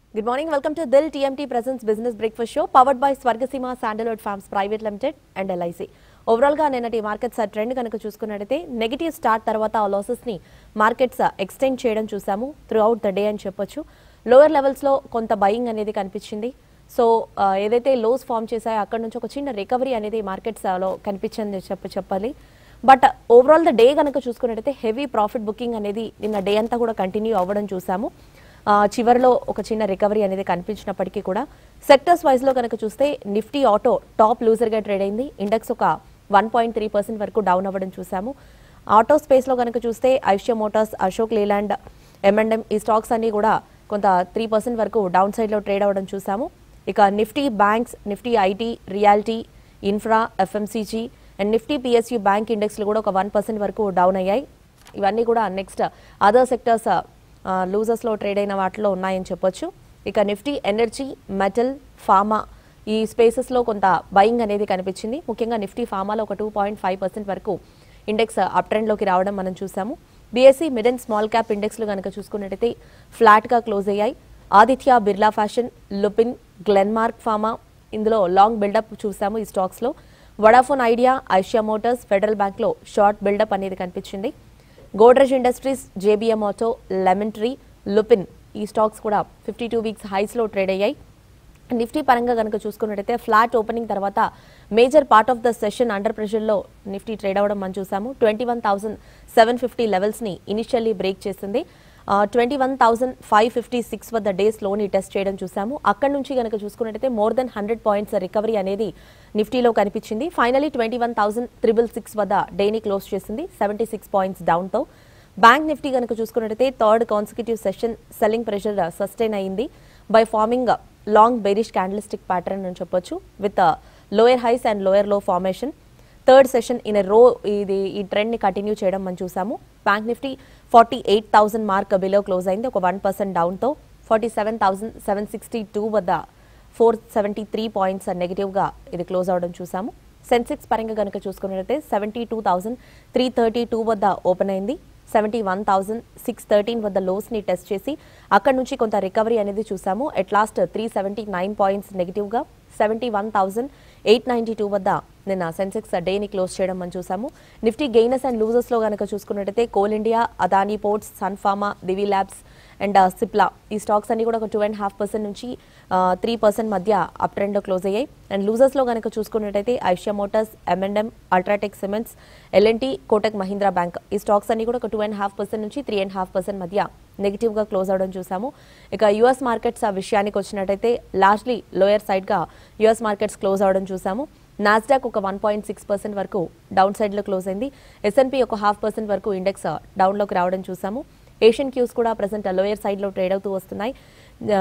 Good morning welcome to Dil TMT presents business breakfast show powered by Swargaseema sandalwood farms private limited and LIC overall గా నిన్నటి markets trend కనుక చూసుకున్నట్టయితే negative start తర్వాత ఆ losses ని markets extend చేయడం చూసాము త్రూ అవుట్ ద డే అని చెప్పొచ్చు లోయర్ లెవెల్స్ లో కొంత బయింగ్ అనేది కనిపించింది సో ఆ, ఏదైతే లోస్ ఫామ్ చేశాయో అక్కడ నుంచి ఒక చిన్న రికవరీ అనేది మార్కెట్స్ లో కనిపించింది చెప్ప చెప్పాలి బట్ ఓవరాల్ ద డే కనుక చూసుకున్నట్టయితే హెవీ ప్రాఫిట్ బుకింగ్ అనేది నిన్న డే అంతా కూడా కంటిన్యూ అవ్వడం చూసాము ఆ, చివరిలో ఒక చిన్న రికవరీ అనేది కనిపించినప్పటికీ కూడా సెక్టర్స్ వైజ్ లో కనుక చూస్తే నిఫ్టీ ఆటో టాప్ లూజర్ గా ట్రేడ్ అయింది ఇండెక్స్ ఒక వన్ పాయింట్ త్రీ పర్సెంట్ వరకు డౌన్ అవ్వడం చూసాము ఆటో స్పేస్ లో కనుక చూస్తే Eicher motors Ashok Leyland M and M ఈ స్టాక్స్ అన్ని కూడా కొంత త్రీ పర్సెంట్ వరకు డౌన్ సైడ్ లో ట్రేడ్ అవ్వడం చూసాము ఇక Nifty banks Nifty IT realty infra FMCG and Nifty PSU bank ఇండెక్స్లు కూడా ఒక వన్ పర్సెంట్ వరకు డౌన్ అయ్యాయి ఇవన్నీ కూడా నెక్స్ట్ అదర్ సెక్టర్స్ లూజర్స్లో ట్రేడ్ అయిన వాటిలో ఉన్నాయని చెప్పొచ్చు ఇక నిఫ్టీ ఎనర్జీ మెటల్ ఫార్మా ఈ స్పేసెస్లో కొంత బయింగ్ అనేది కనిపించింది ముఖ్యంగా నిఫ్టీ ఫార్మాలో ఒక టూ పాయింట్ ఫైవ్ పర్సెంట్ వరకు ఇండెక్స్ అప్ ట్రెండ్లోకి రావడం మనం చూసాము BSE mid and small cap ఇండెక్స్లు కనుక చూసుకున్నట్టయితే ఫ్లాట్గా క్లోజ్ అయ్యాయి ఆదిత్య బిర్లా ఫ్యాషన్ లుపిన్ గ్లెన్మార్క్ ఫార్మా ఇందులో లాంగ్ బిల్డప్ చూసాము ఈ స్టాక్స్లో Vodafone idea Eicher motors federal బ్యాంక్లో షార్ట్ బిల్డప్ అనేది కనిపించింది Godrej industries JBM auto lemon tree Lupin ఈ స్టాక్స్ కూడా ఫిఫ్టీ టూ వీక్స్ హైస్లో ట్రేడ్ అయ్యాయి నిఫ్టీ పరంగా కనుక చూసుకున్నట్టయితే ఫ్లాట్ ఓపెనింగ్ తర్వాత major part of the session under ప్రెషర్లో నిఫ్టీ ట్రేడ్ అవ్వడం మనం చూసాము twenty one thousand seven fifty లెవెల్స్ని ఇనిషియల్లీ బ్రేక్ చేసింది twenty one thousand five fifty six వద్ద డేస్ లోని టెస్ట్ చేయడం చూసాము అక్కడ నుంచి కనుక చూసుకున్నట్టయితే more than hundred points recovery అనేది నిఫ్టీలో కనిపించింది finally twenty one thousand triple six వద్ద డేని క్లోజ్ చేసింది సెవెంటీ సిక్స్ పాయింట్స్ డౌన్తో బ్యాంక్ నిఫ్టీ కనుక చూసుకున్నట్టయితే third consecutive session selling pressure sustain అయింది by forming long bearish candlestick pattern అని చెప్పొచ్చు with lower highs and lower low formation third session in a row ఇది ఈ ట్రెండ్ ని కంటిన్యూ చేయడం మనం చూసాము bank Nifty forty eight thousand mark below close అయింది ఒక వన్ పర్సెంట్ డౌన్తో forty seven thousand seven sixty two వద్ద ఫోర్ సెవెంటీ త్రీ పాయింట్స్ నెగిటివ్గా ఇది క్లోజ్ అవడం చూసాము సెన్సెక్స్ పరంగా కనుక చూసుకున్నట్లయితే seventy two thousand three thirty two వద్ద ఓపెన్ అయింది seventy one thousand six thirteen వద్ద లోస్ని టెస్ట్ చేసి అక్కడ నుంచి కొంత రికవరీ అనేది చూసాము at last three seventy nine points నెగిటివ్గా seventy one thousand eight ninety two వద్ద నిన్న సెన్సెక్స్ డేని క్లోజ్ చేయడం మనం చూసాము నిఫ్టీ గెయినర్స్ అండ్ లూజర్స్లో కనుక చూసుకున్నట్టయితే Coal India Adani ports Sun Pharma Divi labs and Cipla ఈ స్టాక్స్ అన్ని కూడా ఒక టూ అండ్ హాఫ్ పర్సెంట్ నుంచి త్రీ పర్సెంట్ మధ్య అప్ ట్రెండ్లో క్లోజ్ అయ్యాయి అండ్ లూజర్స్లో కనుక చూసుకున్నట్టయితే Eicher motors M and M UltraTech cements L and T Kotak Mahindra bank ఈ స్టాక్స్ అన్ని కూడా ఒక టూ అండ్ హాఫ్ పర్సెంట్ నుంచి త్రీ అండ్ హాఫ్ పర్సెంట్ మధ్య నెగిటివ్గా క్లోజ్ అవడం చూసాము ఇక యుఎస్ మార్కెట్స్ ఆ విషయానికి వచ్చినట్టయితే లార్జ్లీ లోయర్ సైడ్గా యుఎస్ మార్కెట్స్ క్లోజ్ అవడం చూసాము నాస్డాక్ ఒక వన్ పాయింట్ సిక్స్ పర్సెంట్ వరకు డౌన్ సైడ్లో క్లోజ్ అయింది ఎస్ఎన్పి ఒక హాఫ్ పర్సెంట్ వరకు ఇండెక్స్ డౌన్లోకి రావడం చూసాము ఏషియన్ క్యూస్ కూడా ప్రజెంట్ లోయర్ సైడ్లో ట్రేడ్ అవుతూ వస్తున్నాయి ఆ,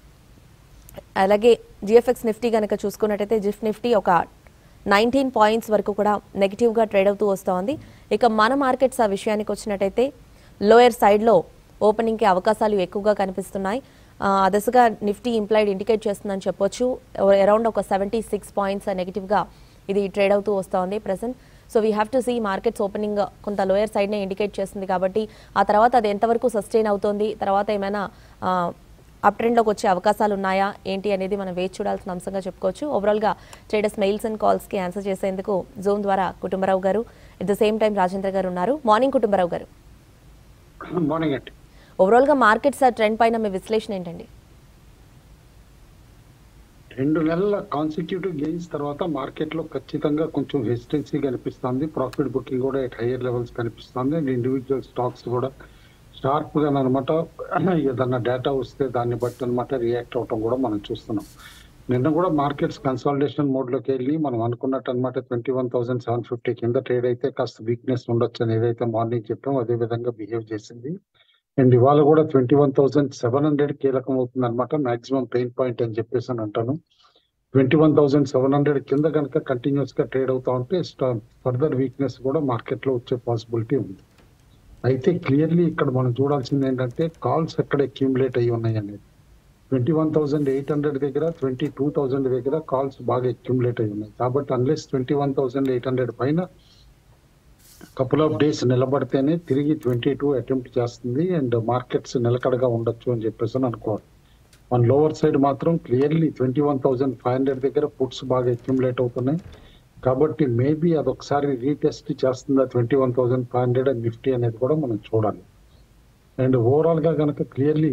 అలాగే జిఎఫ్ఎక్స్ నిఫ్టీ కనుక చూసుకున్నట్టయితే జిఫ్ నిఫ్టీ ఒక నైన్టీన్ పాయింట్స్ వరకు కూడా నెగిటివ్గా ట్రేడ్ అవుతూ వస్తోంది ఇక మన మార్కెట్స్ ఆ విషయానికి వచ్చినట్టయితే లోయర్ సైడ్లో ఓపెనింగ్కి అవకాశాలు ఎక్కువగా కనిపిస్తున్నాయి ఆ, ఆ దశగా నిఫ్టీ ఇంప్లాయిడ్ ఇండికేట్ చేస్తుందని చెప్పొచ్చు అరౌండ్ ఒక సెవెంటీ సిక్స్ పాయింట్స్ నెగిటివ్గా ఇది ట్రేడ్ అవుతూ వస్తోంది present so we have to see markets opening కొంత లోయర్ సైడ్నే ఇండికేట్ చేస్తుంది కాబట్టి ఆ తర్వాత అది ఎంతవరకు సస్టైన్ అవుతోంది తర్వాత ఏమైనా అప్ ట్రెండ్లోకి వచ్చే అవకాశాలు ఉన్నాయా ఏంటి అనేది మనం వేచి చూడాల్సిన అంశంగా చెప్పుకోవచ్చు ఓవరాల్గా ట్రేడర్స్ మెయిల్స్ అండ్ కాల్స్కి ఆన్సర్ చేసేందుకు జూమ్ ద్వారా కుటుంబరావు గారు at the same time Rajendra గారు ఉన్నారు మార్నింగ్ కుటుంబరావు గారు మార్నింగ్ అండి ఓవరాల్గా మార్కెట్స్ ట్రెండ్ పైన మీ విశ్లేషణ ఏంటండి రెండు నెలల కాన్సిక్యూటివ్ గెయిన్స్ తర్వాత మార్కెట్ లో ఖచ్చితంగా కొంచెం హెసిటెన్సీ కనిపిస్తుంది ప్రాఫిట్ బుకింగ్ కూడా ఎట్ హైయర్ లెవెల్స్ కనిపిస్తుంది అండ్ ఇండివిజువల్ స్టాక్స్ కూడా షార్ప్ గా అనమాట ఏదన్నా డేటా వస్తే దాన్ని బట్టి అనమాట రియాక్ట్ అవటం కూడా మనం చూస్తున్నాం నిన్న కూడా మార్కెట్స్ కన్సాలిడేషన్ మోడ్ లోకి వెళ్ళి మనం అనుకున్నట్టు అనమాట twenty one thousand seven fifty కింద ట్రేడ్ అయితే కాస్త వీక్నెస్ ఉండొచ్చు అని ఏదైతే మార్నింగ్ చెప్పామో అదే విధంగా బిహేవ్ చేసింది అండ్ ఇవాళ కూడా twenty one thousand seven hundred కీలకం అవుతుంది అనమాట మాక్సిమం పెయిన్ పాయింట్ అని చెప్పేసి అని అంటాను twenty one thousand seven hundred కింద కనుక కంటిన్యూస్ గా ట్రేడ్ అవుతా ఉంటే ఫర్దర్ వీక్నెస్ కూడా మార్కెట్ లో వచ్చే పాసిబిలిటీ ఉంది అయితే క్లియర్లీ ఇక్కడ మనం చూడాల్సింది ఏంటంటే కాల్స్ ఎక్కడ అక్యూములేట్ అయ్యి ఉన్నాయి అనేది twenty one thousand eight hundred దగ్గర ట్వంటీ టూ థౌసండ్ దగ్గర కాల్స్ బాగా అక్యూములేట్ అయ్యి ఉన్నాయి కాబట్టి unless twenty one thousand eight hundred పైన కపుల్ ఆఫ్ డేస్ నిలబడితేనే తిరిగి ట్వంటీ టూ అటెంప్ట్ చేస్తుంది అండ్ మార్కెట్స్ నిలకడగా ఉండొచ్చు అని చెప్పేసి అని అనుకోవాలి మన లోవర్ సైడ్ మాత్రం clearly twenty one thousand five hundred దగ్గర పుట్స్ బాగా అక్యుములేట్ అవుతున్నాయి కాబట్టి మేబీ అదొకసారి రీటెస్ట్ చేస్తుందా twenty one thousand five hundred and Nifty అనేది కూడా మనం చూడాలి అండ్ ఓవరాల్ గా కనుక క్లియర్లీ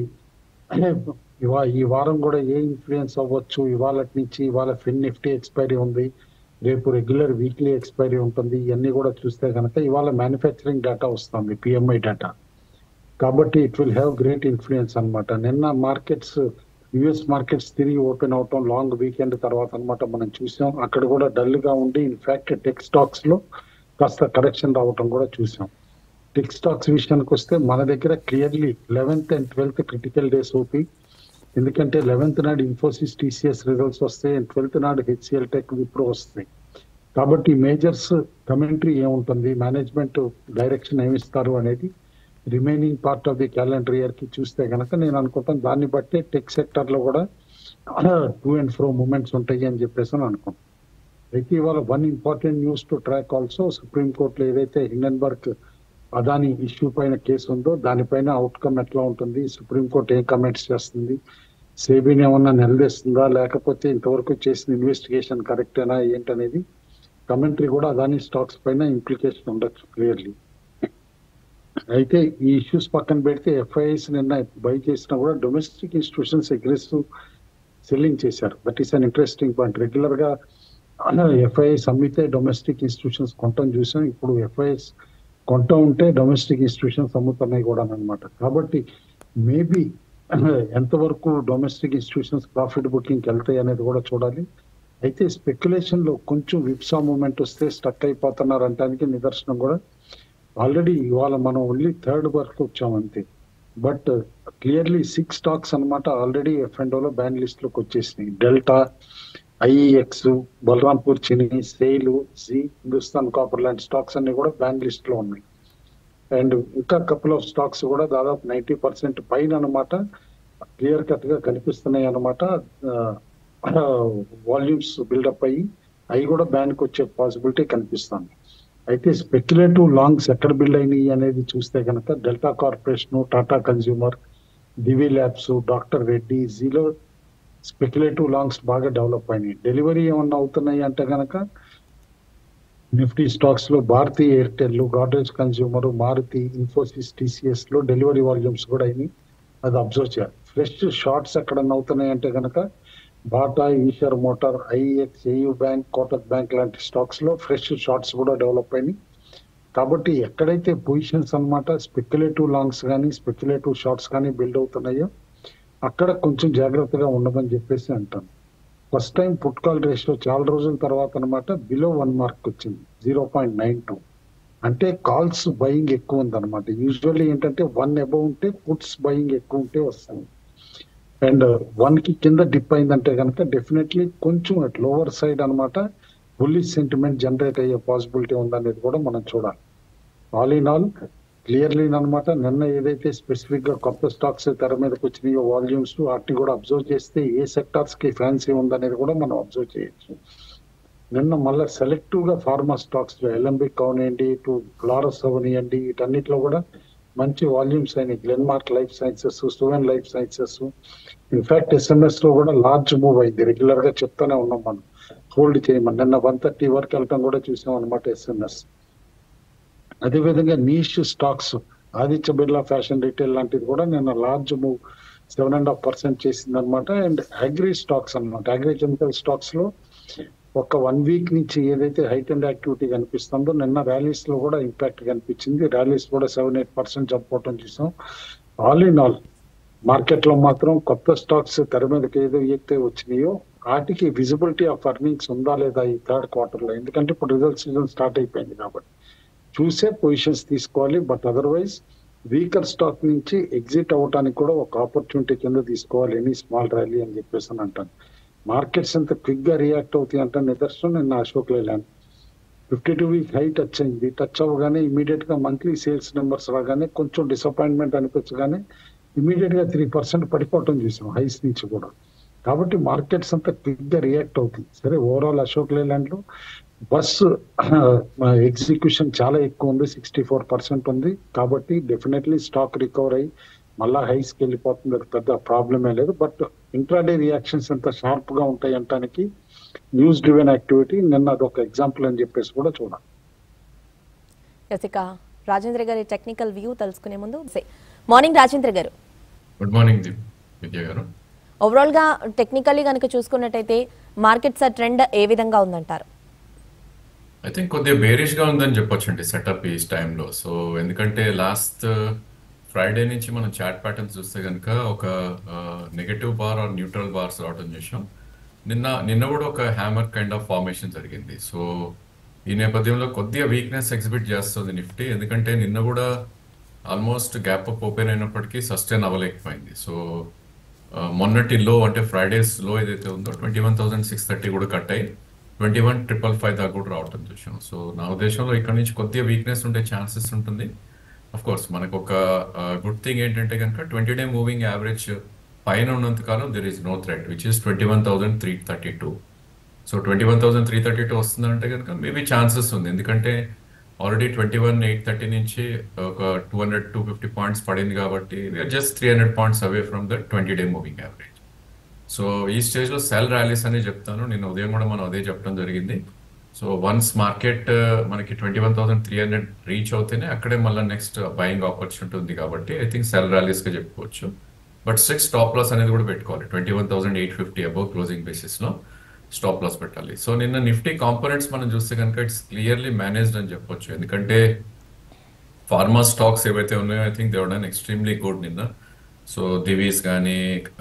ఇవా ఈ వారం కూడా ఏ ఇన్ఫ్లుయెన్స్ అవ్వచ్చు ఇవాళ నుంచి ఇవాళ ఫిన్ నిఫ్టీ ఎక్స్పైరీ ఉంది రేపు రెగ్యులర్ వీక్లీ ఎక్స్పైరీ ఉంటుంది ఇవన్నీ కూడా చూస్తే కనుక ఇవాళ మ్యానుఫ్యాక్చరింగ్ డేటా వస్తుంది పిఎంఐ డేటా కాబట్టి it will have great influence అన్నమాట నిన్న మార్కెట్స్ యుఎస్ మార్కెట్స్ తిరిగి ఓపెన్ అవటం లాంగ్ వీకెండ్ తర్వాత అన్నమాట మనం చూసాం అక్కడ కూడా డల్ గా ఉండి ఇన్ఫాక్ట్ టెక్ స్టాక్స్ లో కాస్త కరెక్షన్ రావటం కూడా చూసాం టెక్ స్టాక్స్ విషయానికి వస్తే మన దగ్గర clearly eleventh and twelfth critical days ఓపి ఎందుకంటే లెవెన్త్ నాడు ఇన్ఫోసిస్ టీసీఎస్ రిజల్ట్స్ వస్తాయి అండ్ ట్వెల్త్ నాడు హెచ్సిఎల్ టెక్ విప్రో వస్తాయి కాబట్టి మేజర్స్ కమెంటరీ ఏముంటుంది మేనేజ్మెంట్ డైరెక్షన్ ఏమిస్తారు అనేది remaining part of the calendar year కి చూస్తే కనుక నేను అనుకుంటాను దాన్ని బట్టే టెక్ సెక్టర్ లో కూడా టూ అండ్ ఫ్రో మూమెంట్స్ ఉంటాయి అని చెప్పేసి అని అనుకుంటాను అయితే ఇవాళ one important news to track also supreme కోర్టులో ఏదైతే హిండన్బర్గ్ అదాని ఇష్యూ పైన కేసు ఉందో దానిపైన అవుట్కమ్ ఎట్లా ఉంటుంది సుప్రీం కోర్టు ఏం కమెంట్స్ చేస్తుంది సేబీని ఏమన్నా నిలదీస్తుందా లేకపోతే ఇంతవరకు చేసిన ఇన్వెస్టిగేషన్ కరెక్టేనా ఏంటనేది కమెంటరీ కూడా అదాని స్టాక్స్ పైన ఇంప్లికేషన్ ఉండొచ్చు క్లియర్లీ అయితే ఈ ఇష్యూస్ పక్కన పెడితే ఎఫ్ఐఎస్ నిన్న బై చేసినా కూడా డొమెస్టిక్ ఇన్స్టిట్యూషన్స్ అగ్రెసివ్ సెల్లింగ్ చేశారు that is an interesting point regular గా ఎఫ్ఐఎస్ అమ్మితే డొమెస్టిక్ ఇన్స్టిట్యూషన్స్ కొనటం చూసాం ఇప్పుడు ఎఫ్ఐఎస్ కొంట ఉంటే డొమెస్టిక్ ఇన్స్టిట్యూషన్స్ అమ్ముతున్నాయి కూడా అనమాట కాబట్టి మేబీ ఎంతవరకు డొమెస్టిక్ ఇన్స్టిట్యూషన్స్ ప్రాఫిట్ బుకింగ్ వెళ్తాయి అనేది కూడా చూడాలి అయితే స్పెక్యులేషన్ లో కొంచెం విప్సా మూమెంట్ వస్తే స్టక్ అయిపోతున్నారు అంటానికి నిదర్శనం కూడా ఆల్రెడీ ఇవాళ మనం ఓన్లీ థర్డ్ వరకు వచ్చాం అంతే బట్ క్లియర్లీ సిక్స్ స్టాక్స్ అన్నమాట ఆల్రెడీ ఎఫ్ అండ్ లో బ్యాన్ లిస్ట్ లోకి వచ్చేసినాయి డెల్టా ఐఈఎక్స్ బలరాంపూర్ చిని సేలు జీ హిందుస్థాన్ కాపర్ లాంటి స్టాక్స్ అన్ని కూడా బ్యాన్ లిస్ట్ లో ఉన్నాయి అండ్ ఇంకా కపుల్ ఆఫ్ స్టాక్స్ కూడా దాదాపు నైన్టీ పర్సెంట్ పైన అనమాట క్లియర్ కట్ గా కనిపిస్తున్నాయి అనమాట వాల్యూమ్స్ బిల్డప్ అయ్యి అవి కూడా బ్యాన్ కి వచ్చే పాసిబిలిటీ కనిపిస్తుంది అయితే స్పెక్యులేటివ్ లాంగ్స్ ఎక్కడ బిల్డ్ అయినాయి అనేది చూస్తే కనుక Delta corporation Tata consumer Divi labs doctor Reddy జీలో స్పెక్యులేటివ్ లాంగ్స్ బాగా డెవలప్ అయినాయి డెలివరీ ఏమన్నా అవుతున్నాయి అంటే కనుక నిఫ్టీ స్టాక్స్ లో భారతీ ఎయిర్టెల్ గాడ్రేజ్ కన్స్యూమర్ మారుతి ఇన్ఫోసిస్ టీసీఎస్ లో డెలివరీ వాల్యూమ్స్ కూడా అయినాయి అది అబ్జర్వ్ చేయాలి ఫ్రెష్ షార్ట్స్ ఎక్కడన్నా అవుతున్నాయి అంటే కనుక బాటా ఈషర్ మోటార్ ఐఎక్స్ ఏయూ బ్యాంక్ కోటక్ బ్యాంక్ లాంటి స్టాక్స్ లో ఫ్రెష్ షార్ట్స్ కూడా డెవలప్ అయినాయి కాబట్టి ఎక్కడైతే పొజిషన్స్ అన్నమాట స్పెక్యులేటివ్ లాంగ్స్ కానీ స్పెక్యులేటివ్ షార్ట్స్ కానీ బిల్డ్ అవుతున్నాయో అక్కడ కొంచెం జాగ్రత్తగా ఉండమని చెప్పేసి అంటాను first time put call ratio చాలా రోజుల తర్వాత అనమాట బిలో వన్ మార్క్ వచ్చింది జీరో పాయింట్ నైన్ టూ అంటే కాల్స్ బయింగ్ ఎక్కువ ఉంది అనమాట యూజువల్లీ ఏంటంటే వన్ అబౌవ్ ఉంటే పుట్స్ బయింగ్ ఎక్కువ ఉంటే వస్తుంది అండ్ వన్ కి కింద డిప్ అయిందంటే కనుక డెఫినెట్లీ కొంచెం లోవర్ సైడ్ అనమాట బుల్లిష్ సెంటిమెంట్ జనరేట్ అయ్యే పాసిబిలిటీ ఉందనేది కూడా మనం చూడాలి ఆల్ ఇన్ ఆల్ క్లియర్లీ అనమాట నిన్న ఏదైతే స్పెసిఫిక్ గా కొత్త స్టాక్స్ తెర మీదకి వచ్చినాయో వాల్యూమ్స్ వాటిని కూడా అబ్జర్వ్ చేస్తే ఏ సెక్టార్స్ కి ఫ్యాన్సీ ఉందనేది కూడా మనం అబ్జర్వ్ చేయొచ్చు నిన్న మళ్ళీ సెలెక్టివ్ గా ఫార్మా స్టాక్స్ లో ఎలంబిక్ అవనివ్వండి టు లారస్ అవనివ్వండి వీటన్నిటిలో కూడా మంచి వాల్యూమ్స్ అయినాయి Glenmark life sciences Suven life sciences in fact SMS లో కూడా లార్జ్ మూవ్ అయింది రెగ్యులర్ గా చెప్తానే ఉన్నాం మనం హోల్డ్ చేయమని నిన్న వన్ థర్టీ వరకు వెళ్ళటం కూడా చూసాం అనమాట ఎస్ఎంఎస్ అదేవిధంగా niche stocks Aditya Birla fashion retail లాంటిది కూడా నిన్న large move seven and half percent చేసింది అనమాట అండ్ అగ్రి స్టాక్స్ అనమాట అగ్రి కెమికల్ స్టాక్స్ లో ఒక వన్ వీక్ నుంచి ఏదైతే హైట్ అండ్ యాక్టివిటీ కనిపిస్తుందో నిన్న ర్యాలీస్ లో కూడా ఇంపాక్ట్ కనిపించింది ర్యాలీస్ కూడా సెవెన్ ఎయిట్ పర్సెంట్ జంప్ అవటం చూసాం ఆల్ ఇన్ ఆల్ మార్కెట్ లో మాత్రం కొత్త స్టాక్స్ తెర మీదకి ఏదో ఏదైతే వచ్చినాయో వాటికి విజిబిలిటీ ఆఫ్ అర్నింగ్స్ ఉందా లేదా ఈ థర్డ్ క్వార్టర్ లో ఎందుకంటే ఇప్పుడు రిజల్ట్ సీజన్ స్టార్ట్ అయిపోయింది కాబట్టి చూసే పొజిషన్స్ తీసుకోవాలి బట్ అదర్వైజ్ వీకర్ స్టాక్ నుంచి ఎగ్జిట్ అవ్వడానికి కూడా ఒక ఆపర్చునిటీ కింద తీసుకోవాలి ఎనీ స్మాల్ ర్యాలీ అని చెప్పేసి అని అంటాను మార్కెట్స్ ఎంత క్విక్ గా రియాక్ట్ అవుతాయి అంటే నిదర్శనం నిన్న Ashok Leyland fifty two week high touch అయింది టచ్ అవ్వగానే ఇమీడియట్ గా మంత్లీ సేల్స్ నెంబర్స్ రాగానే కొంచెం డిసప్పాయింట్మెంట్ అనిపించగానే ఇమీడియట్ గా త్రీ పర్సెంట్ పడిపోవటం చూసాం హైస్ నుంచి కూడా కాబట్టి మార్కెట్స్ అంతా క్విక్ గా రియాక్ట్ అవుతాయి సరే ఓవరాల్ అశోక్ లేలాండ్ లో బస్ ఎగ్జిక్యూషన్ చాలా ఎక్కువ ఉంది సిక్స్టీ ఫోర్ పర్సెంట్ ఉంది కాబట్టి డెఫినెట్లీ స్టాక్ రికవర్ అయ్యి మళ్ళా హైస్కి వెళ్ళిపోతుంది అది పెద్ద ప్రాబ్లమే లేదు బట్ ఇంట్రాడే రియాక్షన్స్ ఎంత షార్ప్ గా ఉంటాయి అంటానికి న్యూస్ డ్రివెన్ యాక్టివిటీ నిన్న అదొక ఎగ్జాంపుల్ అని చెప్పేసి కూడా చూడాలి ఎస్ ఇక రాజేంద్ర గారి టెక్నికల్ వ్యూ తెలుసుకునే ముందు మార్నింగ్ రాజేంద్ర గారు గుడ్ మార్నింగ్ దీప్ విద్య గారు ఓవరాల్ గా టెక్నికల్లీ కనుక చూసుకున్నట్టయితే మార్కెట్స్ ట్రెండ్ ఏ విధంగా ఉందంటారు ఐ థింక్ కొద్దిగా బేరిష్ గా ఉందని చెప్పొచ్చండి సెటప్ ఈ టైంలో సో ఎందుకంటే లాస్ట్ ఫ్రైడే నుంచి మనం చాట్ ప్యాటర్న్స్ చూస్తే కనుక ఒక negative bar or neutral bars రావడం చూసాం నిన్న నిన్న కూడా ఒక హ్యామర్ కైండ్ ఆఫ్ ఫార్మేషన్ జరిగింది సో ఈ నేపథ్యంలో కొద్దిగా వీక్నెస్ ఎగ్జిబిట్ చేస్తుంది నిఫ్టీ ఎందుకంటే నిన్న కూడా ఆల్మోస్ట్ గ్యాప్ అప్ ఓపెన్ అయినప్పటికీ సస్టైన్ అవ్వలేకపోయింది సో ఆ, మొన్నటి లో అంటే ఫ్రైడేస్ లో ఏదైతే ఉందో twenty one thousand six thirty కూడా కట్ అయ్యి ట్వంటీ వన్ ట్రిపుల్ ఫైవ్ దాకా కూడా రావటం చూసాం సో నా ఉద్దేశంలో ఇక్కడ నుంచి కొద్దిగా వీక్నెస్ ఉండే ఛాన్సెస్ ఉంటుంది అఫ్ కోర్స్ మనకు ఒక గుడ్ థింగ్ ఏంటంటే కనుక ట్వంటీ డే మూవింగ్ యావరేజ్ పైన ఉన్నంత కాలం there is no threat which is twenty one thousand three thirty two so twenty one thousand three thirty two వస్తుందంటే కనుక మేబీ ఛాన్సెస్ ఉంది ఎందుకంటే already twenty one eight thirty నుంచి ఒక two hundred two fifty points పడింది కాబట్టి we're just three hundred points away from the twenty day moving average so ఈ stage లో సెల్ ర్యాలీస్ అని చెప్తాను నిన్న ఉదయం కూడా మనం అదే చెప్పడం జరిగింది సో వన్స్ మార్కెట్ మనకి twenty one thousand three hundred reach అవుతేనే అక్కడే మళ్ళీ నెక్స్ట్ బయింగ్ ఆపర్చునిటీ ఉంది కాబట్టి ఐ థింక్ సెల్ ర్యాలీస్ గా చెప్పుకోవచ్చు బట్ స్ట్రిక్ట్ స్టాప్ లాస్ అనేది కూడా పెట్టుకోవాలి twenty one thousand eight fifty above closing basis లో స్టాప్ లాస్ పెట్టాలి సో నిన్న నిఫ్టీ కాంపోనెంట్స్ మనం చూస్తే కనుక ఇట్స్ క్లియర్లీ మేనేజ్డ్ అని చెప్పొచ్చు ఎందుకంటే ఫార్మా స్టాక్స్ ఏవైతే ఉన్నాయో I think they were done extremely good నిన్న సో దివీస్ కానీ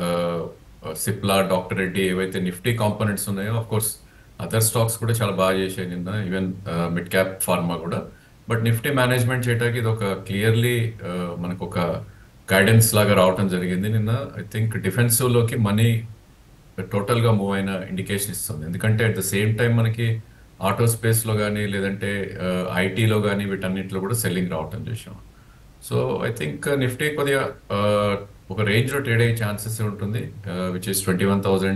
సిప్లా డాక్టర్ రెడ్డి ఏవైతే నిఫ్టీ కాంపోనెంట్స్ ఉన్నాయో ఆఫ్ కోర్స్ అదర్ స్టాక్స్ కూడా చాలా బాగా చేశాయి నిన్న ఈవెన్ మిడ్ క్యాప్ ఫార్మా కూడా బట్ నిఫ్టీ మేనేజ్మెంట్ చేయడానికి ఇది ఒక క్లియర్లీ మనకు ఒక గైడెన్స్ లాగా రావటం జరిగింది నిన్న ఐ థింక్ డిఫెన్సివ్ లోకి మనీ టోటల్ గా మూవ్ అయిన ఇండికేషన్ ఇస్తుంది ఎందుకంటే అట్ ద సేమ్ టైం మనకి ఆటో స్పేస్ లో కానీ లేదంటే ఐటీలో కానీ వీటన్నిటిలో కూడా సెల్లింగ్ రావటం చూసాం సో ఐ థింక్ నిఫ్టీ కొద్దిగా ఆ, ఒక రేంజ్ లో ట్రేడ్ అయ్యే ఛాన్సెస్ ఉంటుంది which is twenty one thousand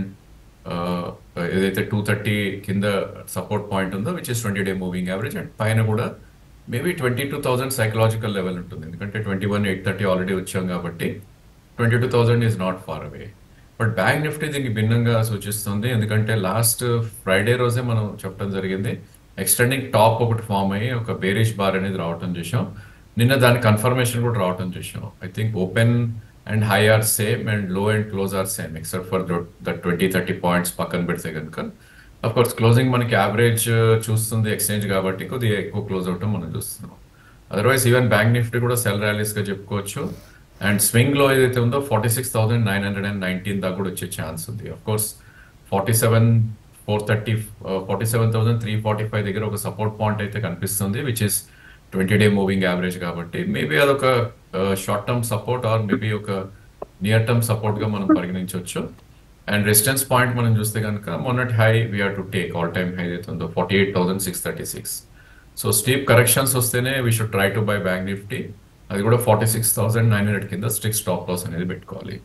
ఏదైతే టూ థర్టీ కింద సపోర్ట్ పాయింట్ ఉందో which is twenty day moving average and పైన కూడా maybe twenty two thousand psychological level ఉంటుంది ఎందుకంటే twenty one eight thirty already వచ్చాం కాబట్టి twenty two thousand is not far away but bank Nifty దీనికి భిన్నంగా సూచిస్తుంది ఎందుకంటే లాస్ట్ ఫ్రైడే రోజే మనం చెప్పడం జరిగింది ఎక్స్టెండింగ్ టాప్ ఒకటి ఫామ్ అయ్యి ఒక బేరిష్ బార్ అనేది రావటం చూసాం నిన్న దాని కన్ఫర్మేషన్ కూడా రావటం చూసాం I think open and high are same and low and close are same except for the twenty thirty points పక్కన పెడితే కనుక అఫ్ కోర్స్ క్లోజింగ్ మనకి యావరేజ్ చూస్తుంది ఎక్స్చేంజ్ కాబట్టి కొద్దిగా ఎక్కువ క్లోజ్ అవటం మనం చూస్తున్నాం అదర్వైజ్ ఈవెన్ బ్యాంక్ నిఫ్టీ కూడా సెల్ ర్యాలీస్ గా చెప్పుకోవచ్చు అండ్ స్వింగ్ లో ఏదైతే ఉందో forty six thousand nine hundred and nineteen దాకా కూడా వచ్చే ఛాన్స్ ఉంది of course forty seven four thirty forty seven thousand three forty five దగ్గర ఒక సపోర్ట్ పాయింట్ అయితే కనిపిస్తుంది which is twenty day moving average కాబట్టి మేబీ అదొక short term support or maybe ఒక నియర్ టర్మ్ సపోర్ట్ గా మనం పరిగణించవచ్చు అండ్ రెసిస్టెన్స్ పాయింట్ మనం చూస్తే కనుక మొన్నటి high we're to take all time high అయితే ఉందో forty eight thousand six thirty six so steep corrections వస్తేనే we should try to buy bank Nifty అది కూడా forty six thousand nine hundred కింద స్ట్రిక్ స్టాప్ లాస్ అనేది పెట్టుకోవాలి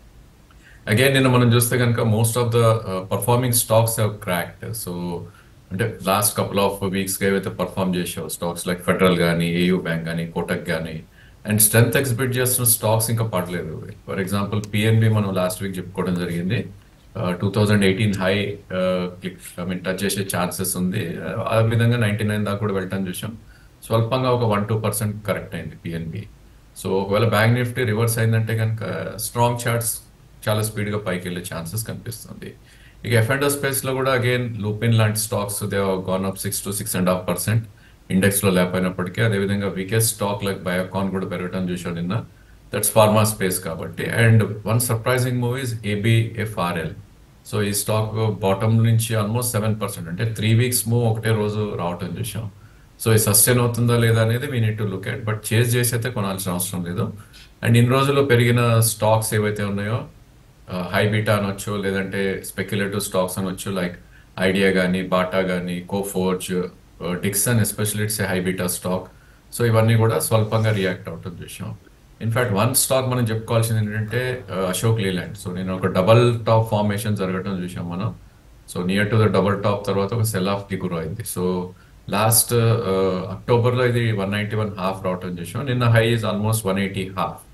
again నిన్న మనం చూస్తే కనుక most of the performing stocks have cracked so అంటే లాస్ట్ కపుల్ ఆఫ్ వీక్స్ గా ఏవైతే పర్ఫామ్ చేసావు స్టాక్స్ లైక్ ఫెడరల్ కానీ ఏయూ బ్యాంక్ కానీ కోటక్ కానీ అండ్ స్ట్రెంత్ ఎక్స్పెక్ట్ చేస్తున్న స్టాక్స్ ఇంకా పడలేదు ఫర్ ఎగ్జాంపుల్ పిఎన్బి మనం లాస్ట్ వీక్ చెప్పుకోవడం జరిగింది two thousand eighteen high click I mean touch చేసే ఛాన్సెస్ ఉంది ఆ విధంగా నైన్టీ నైన్ దాకా కూడా వెళ్ళటం చూసాం స్వల్పంగా ఒక వన్ టూ పర్సెంట్ కరెక్ట్ అయింది పిఎన్బి సో ఒకవేళ బ్యాంక్ నిఫ్టీ రివర్స్ అయిందంటే కనుక స్ట్రాంగ్ చార్ట్స్ చాలా స్పీడ్ గా పైకి వెళ్ళే ఛాన్సెస్ కనిపిస్తుంది ఇక ఎఫ్ అండ్ స్పేస్ లో కూడా అగైన్ లూపిన్ లాంటి stocks they gone up six to six and half percent index లో లేకపోయినప్పటికీ అదేవిధంగా వీకెస్ట్ స్టాక్ లైక్ బయోకాన్ కూడా పెరగటం చూసాం నిన్న దట్స్ ఫార్మా స్పేస్ కాబట్టి and one surprising movies ABFRL so ఈ స్టాక్ బాటమ్ నుంచి ఆల్మోస్ట్ సెవెన్ పర్సెంట్ అంటే త్రీ వీక్స్ మూవ్ ఒకటే రోజు రావటం చూసాం సో ఇది సస్టైన్ అవుతుందా లేదా అనేది we need to look at but chase చేసి అయితే కొనాల్సిన అవసరం లేదు అండ్ ఇన్ని రోజుల్లో పెరిగిన స్టాక్స్ ఏవైతే ఉన్నాయో హై బీటా అనొచ్చు లేదంటే స్పెక్యులేటివ్ స్టాక్స్ అనొచ్చు లైక్ ఐడియా కానీ బాటా కానీ Coforge Dixon especially it's a high beta stock so ఇవన్నీ కూడా స్వల్పంగా రియాక్ట్ అవటం చూసాం ఇన్ఫాక్ట్ వన్ స్టాక్ మనం చెప్పుకోవాల్సింది ఏంటంటే అశోక్ లీలాండ్ సో నేను ఒక డబల్ టాప్ ఫార్మేషన్ జరగటం చూసాం మనం so near to the double top తర్వాత ఒక సెల్ ఆఫ్ కి గురైంది సో లాస్ట్ అక్టోబర్ లో ఇది వన్ నైన్టీ వన్ హాఫ్ రావటం చూసాం నిన్న high is almost one eighty half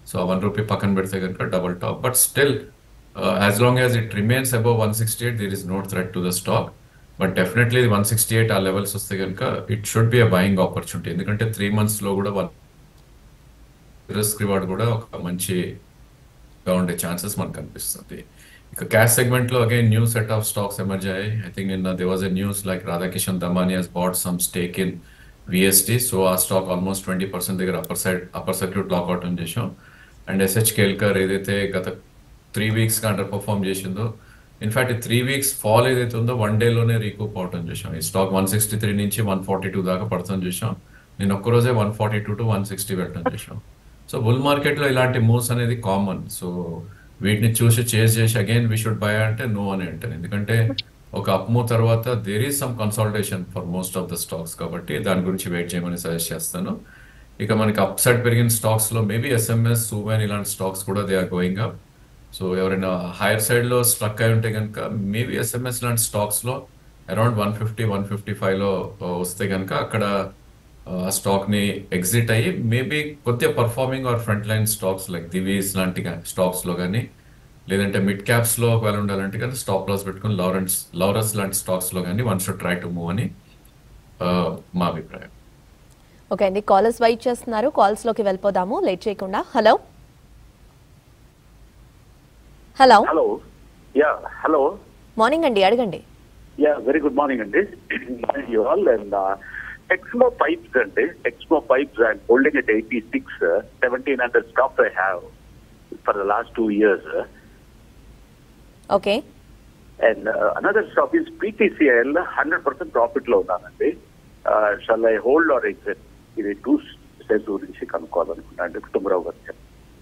so ఆ వన్ రూపీ పక్కన పెడితే కనుక double top but still as long as it remains above one sixty eight there is no threat to the stock but definitely one sixty eight ఆ levels వస్తే కనుక it should be a buying opportunity ఎందుకంటే three మంత్స్లో కూడా one risk reward కూడా ఒక మంచిగా ఉండే ఛాన్సెస్ మనకు కనిపిస్తుంది ఇక క్యాష్ సెగ్మెంట్ లో again new set of stocks emerge అయ్యాయి ఐ థింక్ నిన్న they was a news like Radhakishan Damani has bought some stake in VST so ఆ స్టాక్ ఆల్మోస్ట్ ట్వంటీ పర్సెంట్ దగ్గర upper side upper circuit lockout అని చేసాం and SH Kelkar ఏదైతే గత three weeks గా under perform చేసిందో ఇన్ఫాక్ట్ ఈ త్రీ వీక్స్ ఫాల్ ఏదైతే ఉందో వన్ డేలోనే రీకూప్ అవటం చేసాం ఈ స్టాక్ వన్ సిక్స్టీ త్రీ నుంచి వన్ ఫార్టీ టూ దాకా పడతాం చేసాం నేను ఒక్కరోజే one forty two to one sixty పెట్టడం చేసాం సో బుల్ మార్కెట్లో ఇలాంటి మూవ్స్ అనేది కామన్ సో వీటిని చూసి చేసి చేసి అగైన్ వీ షుడ్ బై అంటే నో అని అంటాను ఎందుకంటే ఒక అప్ మూవ్ తర్వాత there is some consultation for most of the stocks కాబట్టి దాని గురించి వెయిట్ చేయమని సజెస్ట్ చేస్తాను ఇక మనకి అప్ సైడ్ పెరిగిన స్టాక్స్ లో మేబీ ఎస్ఎంఎస్ సూవెన్ ఇలాంటి స్టాక్స్ కూడా they are going up so ఎవరైనా హైయర్ సైడ్ లో స్ట్రక్ అయి ఉంటే కనుక మేబీ ఎస్ఎంఎస్ లాంటి స్టాక్స్ లో around one fifty one fifty five లో వస్తే కనుక అక్కడ ఆ స్టాక్ ని ఎగ్జిట్ అయ్యి మేబీ కొద్దిగా performing or front line stocks like Divis లాంటి స్టాక్స్ లో కానీ లేదంటే మిడ్ క్యాప్స్ లో ఒకవేళ ఉండాలంటే కానీ స్టాప్ లాస్ పెట్టుకుని లారెన్స్ లారస్ లాంటి స్టాక్స్ లో కానీ one should try to move అని ఆ, మా అభిప్రాయం ఓకే అండి కాలర్స్ వెయిట్ చేస్తున్నారు కాల్స్ లోకి వెళ్ళిపోదాము లేట్ చేయకుండా hello hello hello yeah hello morning అండి అడగండి యా వెరీ గుడ్ మార్నింగ్ అండి you all and Exmo pipes అండి Exmo pipes and holding at eighty six seventeen hundred stock I have for the last two years okay and another stock is PTCL hundred percent profit లో ఉన్నానండి shall I hold or exit ఇది two shares గురించి కనుక్కోవాలనుకున్నాను అండి కుటుంబరావు గారు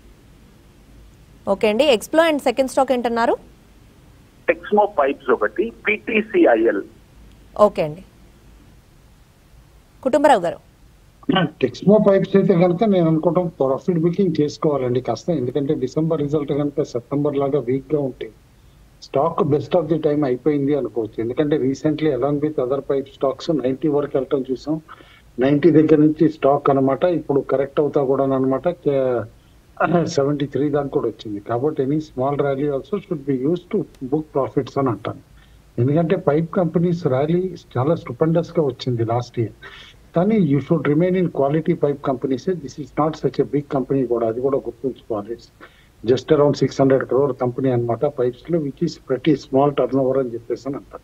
okay అండి ఎక్స్ప్లో and second stock ఏంటన్నారు Exmo pipes ఒకటి పీటీసీఐఎల్ ఓకే అండి కుటుంబరావు గారు టెక్స్మో పైప్స్ అయితే కనుక నేను అనుకుంటాం ప్రాఫిట్ బుకింగ్ చేసుకోవాలండి కాస్త ఎందుకంటే డిసెంబర్ రిజల్ట్ కనుక సెప్టెంబర్ లాగా వీక్ గా ఉంటే stock best of the time అయిపోయింది అనుకోవచ్చు ఎందుకంటే recently along with other pipe stocks ninety వరకు వెళ్ళటం చూసాం నైన్టీ దగ్గర నుంచి స్టాక్ అన్నమాట ఇప్పుడు కరెక్ట్ అవుతా కూడా అనమాట సెవెంటీ త్రీ దాకా కూడా వచ్చింది కాబట్టి any small rally also should be use to book profits అని అంటాను ఎందుకంటే పైప్ కంపెనీస్ ర్యాలీ చాలా స్టూపెండస్ గా వచ్చింది లాస్ట్ ఇయర్ కానీ you should remain in quality pipe companies this is not such a big company కూడా అది కూడా గుర్తుంచుకోవాలి just around six hundred crore company అనమాట పైప్స్ లో విచ్ ఇస్ ప్రతి స్మాల్ టర్న్ ఓవర్ అని చెప్పేసి అని అంటారు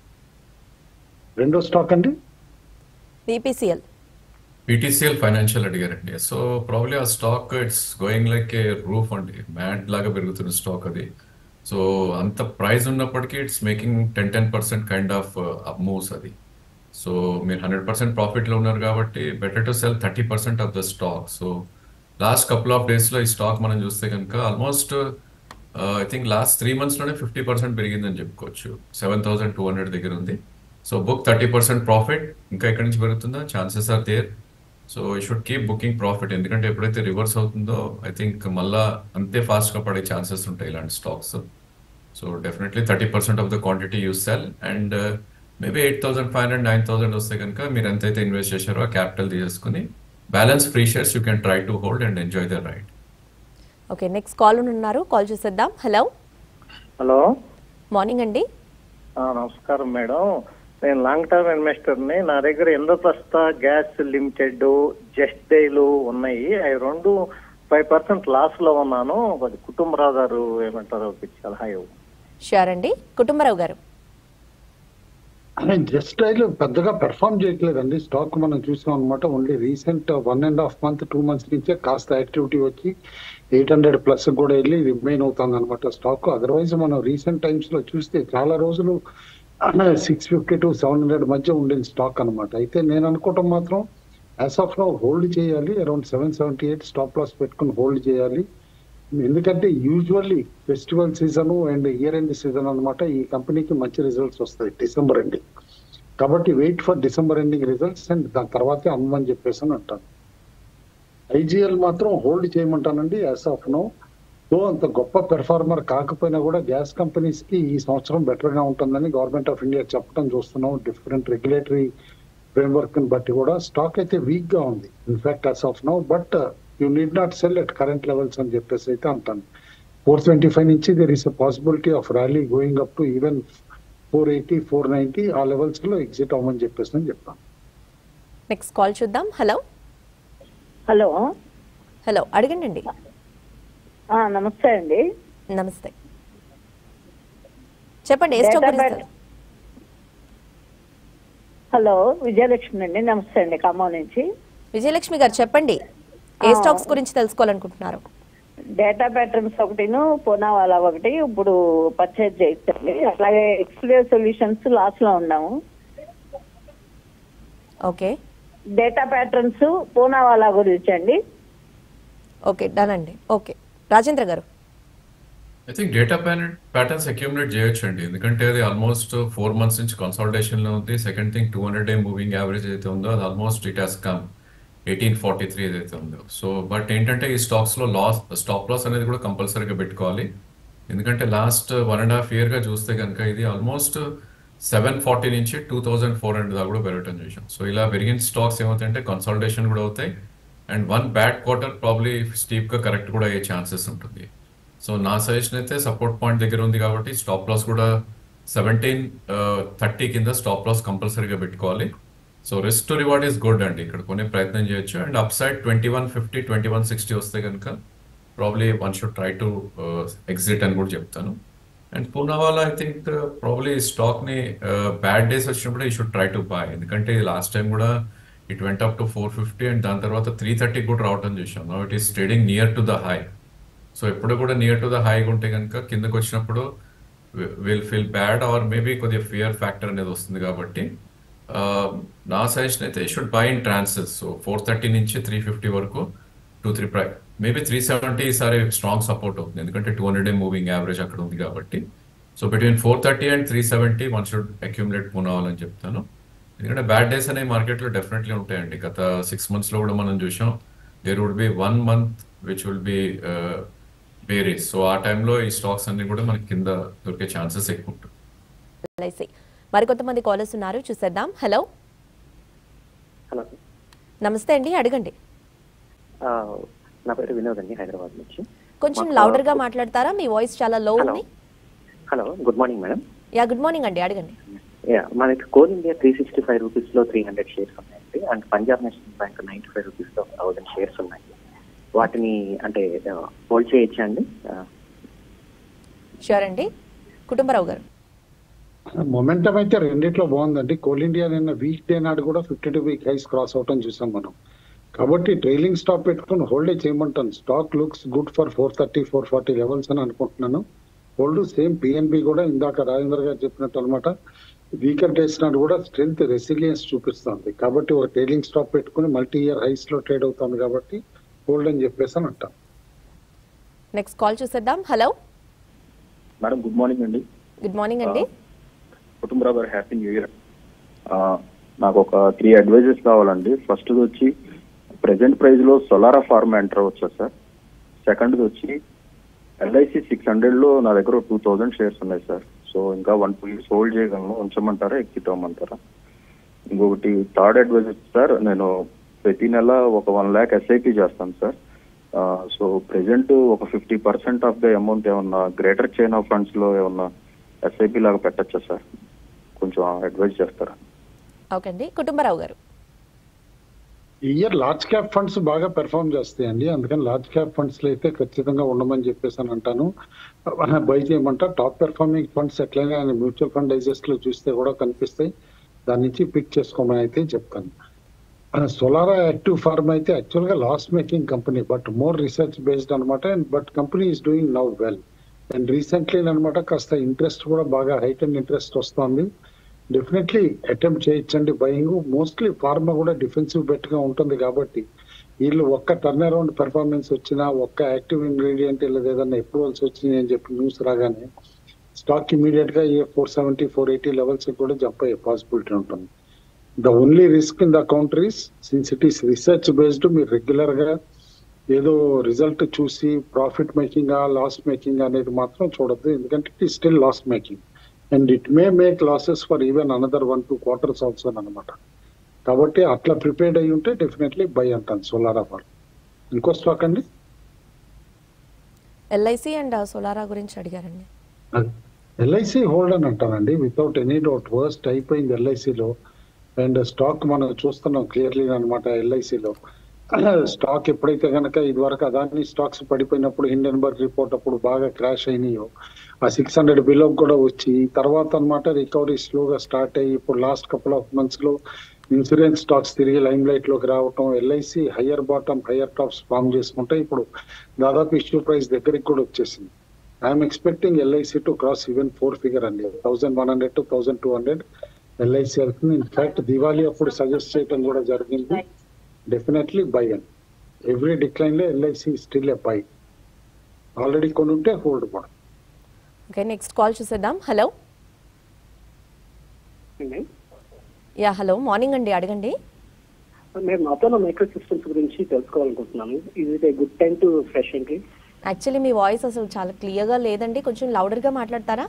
రెండో స్టాక్ అండి బీపీసీఎల్ పీటీసీఎల్ ఫైనాన్షియల్ అడిగారండి సో ప్రాబ్లీ ఆ stock it's going like a roof అండి మ్యాట్ లాగా పెరుగుతున్న స్టాక్ అది సో అంత ప్రైస్ ఉన్నప్పటికీ it's making ten ten percent kind of up moves అది సో మీరు హండ్రెడ్ పర్సెంట్ ప్రాఫిట్లో ఉన్నారు కాబట్టి better to sell thirty percent of the stock so last couple of డేస్లో ఈ స్టాక్ మనం చూస్తే కనుక almost I think last three మంత్స్లోనే ఫిఫ్టీ పర్సెంట్ పెరిగిందని చెప్పుకోవచ్చు సెవెన్ థౌసండ్ టూ హండ్రెడ్ దగ్గర ఉంది so book thirty percent profit ఇంకా ఎక్కడి నుంచి పెరుగుతుందో chances are there so you should keep booking profit ఎందుకంటే ఎప్పుడైతే రివర్స్ అవుతుందో ఐ థింక్ మళ్ళా అంతే ఫాస్ట్గా పడే ఛాన్సెస్ ఉంటాయి ఇలాంటి stocks so definitely thirty percent of the quantity use sell and maybe eight thousand five hundred nine thousand వస్తే కనుక మీరు ఎంతైతే ఇన్వెస్ట్ చేశారో ఆ క్యాపిటల్ తీసేసుకుని balance free shares you can try to hold and enjoy the ride okay next call ఉన్నారు call చేసేద్దాం hello hello morning అండి ఆ, నమస్కారం మేడం నేను లాంగ్ టర్మ్ ఇన్వెస్టర్ని నా దగ్గర ఇంద్రప్రస్థ గ్యాస్ లిమిటెడ్ జస్ట్ డైలు ఉన్నాయి అవి రెండు ఫైవ్ పర్సెంట్ లాస్ లో ఉన్నాను అది కుటుంబరావు గారు ఏమంటారు ఒక సలహా ఇవ్వు. షూర్ అండి కుటుంబరావు గారు జస్ట్ రైలు పెద్దగా పెర్ఫామ్ చేయట్లేదండి స్టాక్ మనం చూసాం అనమాట only recent one and half month two months నుంచే కాస్త యాక్టివిటీ వచ్చి ఎయిట్ హండ్రెడ్ ప్లస్ కూడా వెళ్ళి రిమైన్ అవుతుంది అనమాట స్టాక్ అదర్వైజ్ మనం రీసెంట్ టైమ్స్ లో చూస్తే చాలా రోజులు six fifty to seven hundred మధ్య ఉండిన స్టాక్ అనమాట అయితే నేను అనుకోవటం మాత్రం యాజ్ ఆఫ్ నో హోల్డ్ చేయాలి around seven seventy eight stop loss పెట్టుకుని హోల్డ్ చేయాలి ఎందుకంటే usually festival season and year end season అన్నమాట ఈ కంపెనీకి మంచి రిజల్ట్స్ వస్తాయి డిసెంబర్ ఎండింగ్ కాబట్టి wait for December ending results and దాని తర్వాతే అమ్మని చెప్పేసి అని అంటాను ఐజీఎల్ మాత్రం హోల్డ్ చేయమంటానండి యాజ్ ఆఫ్ నో సో అంత గొప్ప పెర్ఫార్మర్ కాకపోయినా కూడా గ్యాస్ కంపెనీస్ కి ఈ సంవత్సరం బెటర్ గా ఉంటుందని గవర్నమెంట్ ఆఫ్ ఇండియా చెప్పడం చూస్తున్నాం డిఫరెంట్ రెగ్యులేటరీ ఫ్రేమ్వర్క్ ని బట్టి కూడా స్టాక్ అయితే వీక్ గా ఉంది in fact as of now but you need not sell at current levels అని చెప్పేసి అయితే అంటాను ఫోర్ ట్వంటీ ఫైవ్ నుంచి there is a possibility of rally going up to even four eighty four ninety ఆ levels లో exit అవ్వమని చెప్పేసి నేను చెప్తాను నెక్స్ట్ కాల్ చూద్దాం హలో హలో హలో అడగండి ఆ, నమస్తే అండి నమస్తే చెప్పండి ఏ స్టాక్ Data గురించి bet- హలో విజయలక్ష్మి అండి నమస్తే అండి ఖమ్మం నుంచి విజయలక్ష్మి గారు చెప్పండి ఏ ఆ. స్టాక్స్ గురించి తెలుసుకోవాలనుకుంటున్నారు డేటా ప్యాటర్న్స్ ఒకటిను పూనావాలా ఒకటి ఇప్పుడు పర్చేజ్ చేయించండి అట్లాగే ఎక్స్ప్లేర్ సొల్యూషన్స్ లాస్ లో ఉన్నాము ఓకే డేటా ప్యాటర్న్స్ పూనావాలా గురించి అండి ఓకే డన్ అండి ఓకే రాజేంద్ర గారు I think data patterns accumulate చేయొచ్చు అండి ఎందుకంటే అది ఆల్మోస్ట్ ఫోర్ మంత్స్ నుంచి కన్సల్టేషన్ లో ఉంది second thing two hundred day moving average అయితే ఉందో అది almost it has come eighteen forty three ఏదైతే ఉందో సో బట్ ఏంటంటే ఈ స్టాక్స్ లో లాస్ స్టాప్ లాస్ అనేది కూడా కంపల్సరీగా పెట్టుకోవాలి ఎందుకంటే last one and half year గా చూస్తే కనుక ఇది ఆల్మోస్ట్ సెవెన్ ఫార్టీ నుంచి టూ థౌసండ్ ఫోర్ హండ్రెడ్ దాకా కూడా పెరగటం చూసాం సో ఇలా పెరిగిన స్టాక్స్ ఏమవుతాయంటే కన్సల్టేషన్ కూడా అవుతాయి and one bad quarter probably steep గా కరెక్ట్ కూడా అయ్యే ఛాన్సెస్ ఉంటుంది సో నా సజెషన్ అయితే సపోర్ట్ పాయింట్ దగ్గర ఉంది కాబట్టి స్టాప్ లాస్ కూడా సెవెంటీన్ థర్టీ కింద స్టాప్ లాస్ కంపల్సరీగా పెట్టుకోవాలి so risk to reward is good అండి ఇక్కడ కొనే ప్రయత్నం చేయొచ్చు and upside twenty one fifty twenty one sixty వస్తే కనుక probably one should try to exit అని కూడా చెప్తాను and Poonawalla I think probably stock ని బ్యాడ్ డేస్ వచ్చినప్పుడు we should try to buy ఎందుకంటే లాస్ట్ టైం కూడా it went up to four fifty and దాని తర్వాత త్రీ థర్టీ కూడా రావటం చూసాం it is trading near to the high so ఎప్పుడు కూడా నియర్ టు ద హైగా ఉంటే కనుక కిందకు వచ్చినప్పుడు will feel bad or maybe కొద్దిగా ఫియర్ ఫ్యాక్టర్ అనేది వస్తుంది కాబట్టి ఆ, నా సజెషన్ అయితే should buy in tranches so four thirty నుంచి త్రీ ఫిఫ్టీ వరకు టూ త్రీ ప్రై మేబీ త్రీ సెవెంటీ ఈసారి స్ట్రాంగ్ సపోర్ట్ అవుతుంది ఎందుకంటే టూ హండ్రెడ్ మూవింగ్ యావరేజ్ అక్కడ ఉంది కాబట్టి so between four thirty and three seventy one should accumulate పూనావాలని చెప్తాను ఎందుకంటే బ్యాడ్ డేస్ అనేవి మార్కెట్లో డెఫినెట్లీ ఉంటాయండి గత సిక్స్ మంత్స్లో కూడా మనం చూసాం there would be one month which will be varies so ఆ టైంలో ఈ స్టాక్స్ అన్ని కూడా మనకి కింద దొరికే ఛాన్సెస్ ఎక్కువ ఉంటుంది ఎల్ఐసి మరికొంతమంది కాలర్స్ ఉన్నారు చూసేద్దాం హలో హలో నమస్తే అండి అడగండి ఆ, నా పేరు వినోద్ అండి హైదరాబాద్ నుంచి కొంచెం మాకు- లౌడర్ గా మాట్లాడతారా మీ వాయిస్ చాలా లో హలో ఉంది hello good morning madam yeah good morning అండి అడగండి యా మనకి Coal India three sixty five rupees లో త్రీ హండ్రెడ్ షేర్స్ ఉన్నాయండి and Punjab National Bank ninety five rupees లో థౌసండ్ షేర్స్ ఉన్నాయి వాటిని అంటే హోల్డ్ చేయొచ్చా అండి ఆ, షూర్ అండి కుటుంబరావు గారు మొమెంటం అయితే రెండిట్లో బాగుందండి కోల్ ఇండియా నిన్న వీక్ డే నాడు కూడా fifty two week highs cross అవటం చూసాం మనం కాబట్టి ట్రైలింగ్ స్టాప్ పెట్టుకుని హోల్డే చేయమంటాను stock looks good for four thirty four forty levels అని అనుకుంటున్నాను హోల్డ్ సేమ్ పిఎన్బి కూడా ఇందాక రాజేంద్ర గారు చెప్పినట్టు అనమాట వీకర్ డేస్ నాడు కూడా స్ట్రెంత్ రెసిలియన్స్ చూపిస్తుంది కాబట్టి ఒక ట్రైలింగ్ స్టాప్ పెట్టుకుని మల్టీ ఇయర్ హైస్ లో ట్రేడ్ అవుతుంది కాబట్టి హోల్డ్ అని చెప్పేసి అని అంటాం నెక్స్ట్ కాల్ చూసేద్దాం హలో మేడం గుడ్ మార్నింగ్ అండి గుడ్ మార్నింగ్ అండి కుటుంబరావు గారు హ్యాపీ న్యూ ఇయర్ నాకు ఒక త్రీ అడ్వైజెస్ కావాలండి ఫస్ట్ వచ్చి ప్రెసెంట్ ప్రైస్ లో సోలారా ఫార్మ్ ఎంటర్ అవచ్చా సార్ సెకండ్ వచ్చి ఎల్ఐసి సిక్స్ హండ్రెడ్ లో నా దగ్గర టూ థౌజండ్ షేర్స్ ఉన్నాయి సార్ సో ఇంకా వన్ టూ ఇయర్స్ హోల్డ్ చేయగలను ఉంచమంటారా ఎక్కిట్ అవ్వమంటారా ఇంకొకటి థర్డ్ అడ్వైజర్ సార్ నేను ప్రతి నెల ఒక వన్ ల్యాక్ ఎస్ఐపి చేస్తాను సార్ సో ప్రెసెంట్ ఒక fifty percent of the amount ఏమన్నా గ్రేటర్ చైన్ ఆఫ్ ఫండ్స్ లో ఏమన్నా ఎస్ఐపి లాగా పెట్టచ్చా సార్ కొంచెం అడ్వైజ్ చేస్తారా ఓకే అండి కుటుంబరావు గారు ఈ ఇయర్ లార్జ్ క్యాప్ ఫండ్స్ బాగా పెర్ఫామ్ చేస్తాయండి అందుకని లార్జ్ క్యాప్ ఫండ్స్ లో అయితే ఖచ్చితంగా ఉండమని చెప్పేసి అని అంటాను బై చేయమంటా టాప్ పెర్ఫార్మింగ్ ఫండ్స్ ఎట్లయినా ఆయన మ్యూచువల్ ఫండ్ డైజెస్ట్ లో చూస్తే కూడా కనిపిస్తాయి దాని నుంచి పిక్ చేసుకోమని అయితే చెప్తాను సోలారా యాక్టివ్ ఫార్మ్ అయితే యాక్చువల్ గా loss making company but more research based అనమాట and but company is doing now well and recently అనమాట కాస్త ఇంట్రెస్ట్ కూడా బాగా హైట్ అండ్ ఇంట్రెస్ట్ వస్తుంది డెఫినెట్లీ అటెంప్ట్ చేయొచ్చండి బయింగ్ మోస్ట్లీ ఫార్మా కూడా డిఫెన్సివ్ బెట్ గా ఉంటుంది కాబట్టి వీళ్ళు ఒక్క టర్న్ అరౌండ్ పెర్ఫార్మెన్స్ వచ్చినా ఒక్క యాక్టివ్ ఇంగ్రీడియంట్ లేదా ఏదైనా అప్రూవల్స్ వచ్చినాయి అని చెప్పి న్యూస్ రాగానే స్టాక్ ఇమీడియట్ గా a four seventy four eighty levels కూడా జంప్ అయ్యే పాసిబిలిటీ ఉంటుంది the only risk in the counter is since it is research based మీరు రెగ్యులర్ గా ఏదో రిజల్ట్ చూసి ప్రాఫిట్ మేకింగ్ లాస్ మేకింగ్ అనేది మాత్రం చూడద్దు ఎందుకంటే it is still loss making and it may make losses for even another one two quarters also అనమాట కాబట్టి అట్లా ప్రిపేర్డ్ అయి ఉంటే డెఫినెట్లీ బై అంటాను సోలార్ ఆఫర్ ఇంకో స్టాక్ అండి ఎల్ఐసి అండ్ సోలారా గురించి అడిగారండి ఎల్ఐసి హోల్డ్ అని అంటానండి వితౌట్ ఎనీ డౌట్ వర్స్ట్ అయిపోయింది ఎల్ఐసిలో అండ్ స్టాక్ మనం చూస్తున్నాం క్లియర్లీ అనమాట ఎల్ఐసిలో స్టాక్ ఎప్పుడైతే కనుక ఇది వరకు అదాని స్టాక్స్ పడిపోయినప్పుడు హిండెన్బర్గ్ రిపోర్ట్ అప్పుడు బాగా క్రాష్ అయినాయో ఆ సిక్స్ హండ్రెడ్ బిలో కూడా వచ్చి తర్వాత అన్నమాట రికవరీ స్లోగా స్టార్ట్ అయ్యి ఇప్పుడు లాస్ట్ కపుల్ ఆఫ్ మంత్స్ లో ఇన్సూరెన్స్ స్టాక్స్ తిరిగి లైమ్ లైట్ లోకి రావటం LIC higher bottom higher tops form చేసుకుంటే ఇప్పుడు దాదాపు ఇష్యూ ప్రైస్ దగ్గరికి కూడా వచ్చేసింది I'm expecting LIC to cross even four figure అండి thousand one hundred to thousand two hundred LIC వెళ్తుంది ఇన్ఫాక్ట్ దివాళీ అప్పుడు సజెస్ట్ చేయడం కూడా జరిగింది డెఫినెట్లీ బై అని ఎవ్రీ డిక్లైన్ లో LIC still a buy already కొని ఉంటే హోల్డ్ కూడా ఓకే నెక్స్ట్ కాల్ చూసేద్దాం హలో యా హలో మార్నింగ్ అండి అడగండి మేము అపోలో మైక్రో సిస్టమ్స్ గురించి తెలుసుకోవాలనుకుంటున్నాను ఇది it a good time to fresh entry actually మీ వాయిస్ అసలు చాలా క్లియర్గా లేదండి కొంచెం లౌడర్గా మాట్లాడతారా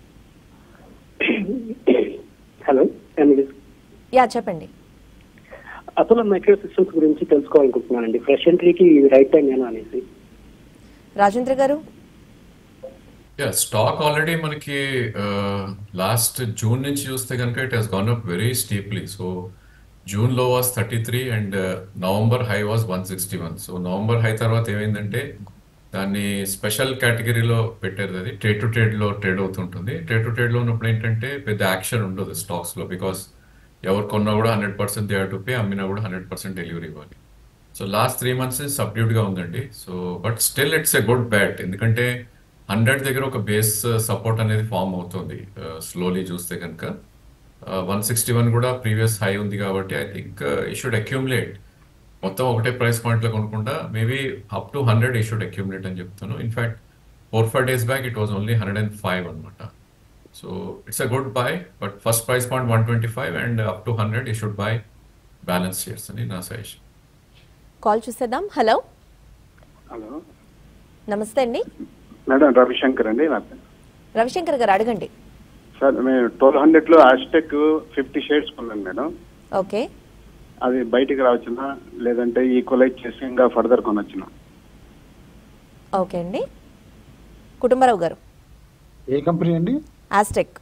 హలో యా చెప్పండి అపోలో మైక్రో సిస్టమ్స్ గురించి తెలుసుకోవాలనుకుంటున్నానండి ఫ్రెష్ ఎంట్రీకి రైట్ టైం ఏనా అనేసి రాజేంద్ర గారు యా స్టాక్ ఆల్రెడీ మనకి లాస్ట్ జూన్ నుంచి చూస్తే కనుక it has gone up very steeply so June లో was thirty three and November high was one sixty one so November high తర్వాత ఏమైందంటే దాన్ని స్పెషల్ కేటగిరీలో పెట్టారు అది ట్రేడ్ టు ట్రేడ్ లో ట్రేడ్ అవుతుంటుంది ట్రేడ్ టు ట్రేడ్ లో ఉన్నప్పుడు ఏంటంటే పెద్ద యాక్షన్ ఉండదు స్టాక్స్ లో బికాస్ ఎవరు కొన్నా కూడా hundred percent they to pay అమ్మినా కూడా హండ్రెడ్ పర్సెంట్ డెలివరీ ఇవ్వాలి so last three months subdued గా ఉందండి so but still it's a good bet ఎందుకంటే హండ్రెడ్ దగ్గర ఒక బేస్ సపోర్ట్ అనేది ఫామ్ అవుతుంది స్లోలీ చూస్తే కనుక వన్ సిక్స్టీ వన్ కూడా ప్రీవియస్ హై ఉంది కాబట్టి ఐ థింక్ ఈ షుడ్ అక్యూములేట్ మొత్తం ఒకటే ప్రైస్ పాయింట్లో కొనుక్కుండా maybe up to hundred we should accumulate అని చెప్తాను in fact four five days back it was only hundred and five అనమాట so it's a good buy but first price point one twenty five and up to hundred we should buy balance shares అని నా suggestion call చూసేద్దాం hello hello నమస్తే అండి madam Ravishankar అండి నా పేరు. రవిశంకర్ గారు అడగండి సార్ మేము ట్వెల్వ్ హండ్రెడ్ లో హ్యాష్టెక్ ఫిఫ్టీ షేర్స్ కొన్నాను మేడం ఓకే అది బయటికి రావచ్చునా లేదంటే ఈక్వలైజ్ చేసి ఇంకా ఫర్దర్ కొనొచ్చునా ఓకే అండి కుటుంబరావు గారు ఏ కంపెనీ అండి Aztec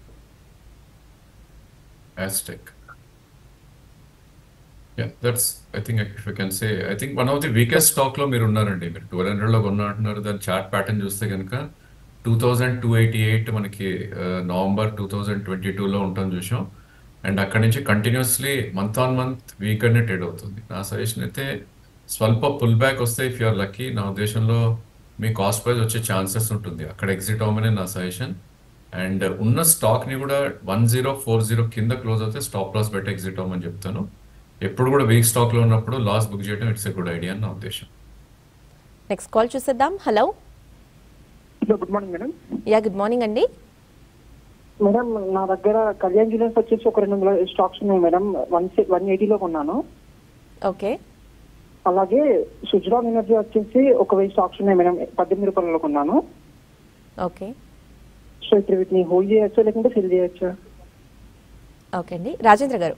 Aztec. Yeah, that's, I think if I can say, I think one of the weakest stock లో మీరు ఉన్నారండి మీరు ట్వెల్వ్ హండ్రెడ్లో కొన్నా అంటున్నారు దాని చార్ట్ ప్యాటర్న్ చూస్తే కనుక two thousand two eighty eight మనకి నవంబర్ టూ థౌజండ్ ట్వంటీ టూలో ఉంటాం చూసాం అండ్ అక్కడి నుంచి కంటిన్యూస్లీ మంత్ ఆన్ మంత్ వీక్గానే ట్రేడ్ అవుతుంది నా సజెషన్ అయితే స్వల్ప పుల్ బ్యాక్ వస్తే ఇఫ్ యూఆర్ లక్కీ నా ఉద్దేశంలో మీ కాస్ట్ ప్రైస్ వచ్చే ఛాన్సెస్ ఉంటుంది అక్కడ ఎగ్జిట్ అవ్వమనే నా సజెషన్ అండ్ ఉన్న స్టాక్ ని కూడా వన్ జీరో ఫోర్ జీరో కింద క్లోజ్ అవుతే స్టాప్ లాస్ పెట్టి ఎగ్జిట్ అవ్వమని చెప్తాను ఎప్పుడు కూడా వీక్ స్టాక్ లో ఉన్నప్పుడు లాస్ బుక్ చేయడం ఇట్స్ ఎ గుడ్ ఐడియా అని నా ఉద్దేశం నెక్స్ట్ కాల్ చూసేద్దాం hello good morning madam yeah good morning అండి మేడం నా దగ్గర కళ్యాణ్ జ్యువెలర్స్ వచ్చేసి ఒక రెండు వందల స్టాక్స్ ఉన్నాయి మేడం వన్ వన్ ఎయిటీలో కొన్నాను ఓకే అలాగే సుజరాన్ ఎనర్జీ వచ్చేసి ఒక వెయ్యి స్టాక్స్ ఉన్నాయి మేడం పద్దెనిమిది రూపాయలలో కొన్నాను ఓకే సో ఇప్పుడు వీటిని హోల్డ్ చేయొచ్చా లేకుంటే సెల్ చేయొచ్చా ఓకే అండి రాజేంద్ర గారు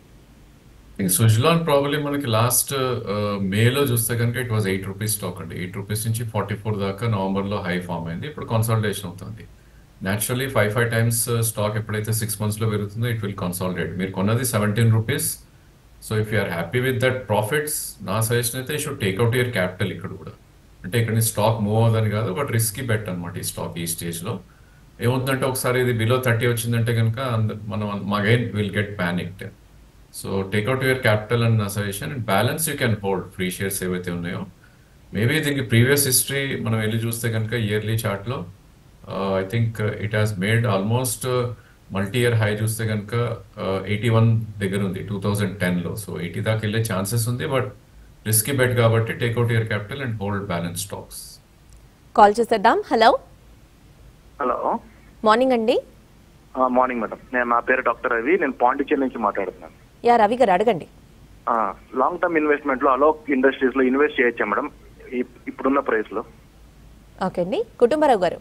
సుజలాన్ ప్రాబ్లీ మనకి లాస్ట్ మేలో చూస్తే కనుక it was eight rupees stock అండి ఎయిట్ రూపీస్ నుంచి ఫార్టీ ఫోర్ దాకా నవంబర్లో హై ఫామ్ అయింది ఇప్పుడు కన్సాలిడేషన్ అవుతుంది naturally five five times stock ఎప్పుడైతే సిక్స్ మంత్స్లో పెరుగుతుందో ఇట్ విల్ కన్సాలిడేట్ మీరు కొన్నది seventeen rupees so if you're happy with that profits నా సజెషన్ అయితే షుడ్ టేక్అవుట్ యువర్ క్యాపిటల్ ఇక్కడ కూడా అంటే ఇక్కడ నుంచి స్టాక్ మూవ్ అవుదని కాదు బట్ రిస్కీ బెట్ అనమాట ఈ స్టాక్ ఈ స్టేజ్లో ఏమవుతుందంటే ఒకసారి ఇది బిలో థర్టీ వచ్చిందంటే కనుక మనం again will get panicked so take out your capital and నా suggestion and balance you can hold free shares ఏవైతే ఉన్నాయో మేబీ దీనికి ప్రీవియస్ హిస్టరీ మనం వెళ్ళి చూస్తే కనుక ఇయర్లీ చార్ట్లో I think it has made almost multi year high చూస్తే కనుక ఎయిటీ వన్ దగ్గర ఉంది టూ థౌజండ్ టెన్లో సో ఎయిటీ దాకా వెళ్ళే ఛాన్సెస్ ఉంది బట్ రిస్కీ బెట్ కాబట్టి take out your capital and hold balance stocks call చేసేద్దాం హలో హలో మార్నింగ్ అండి మార్నింగ్ మేడం నేను నా పేరు డాక్టర్ రవి నేను పాండిచేరి నుంచి మాట్లాడుతున్నాను యా రవి గారు అడగండి లాంగ్ టర్మ్ ఇన్వెస్ట్మెంట్ లో అలోక్ ఇండస్ట్రీస్ లో ఇన్వెస్ట్ చేయొచ్చా మేడం ఇప్- ఇప్పుడున్న ప్రైస్ లో ఓకే అండి Kutumbarao garu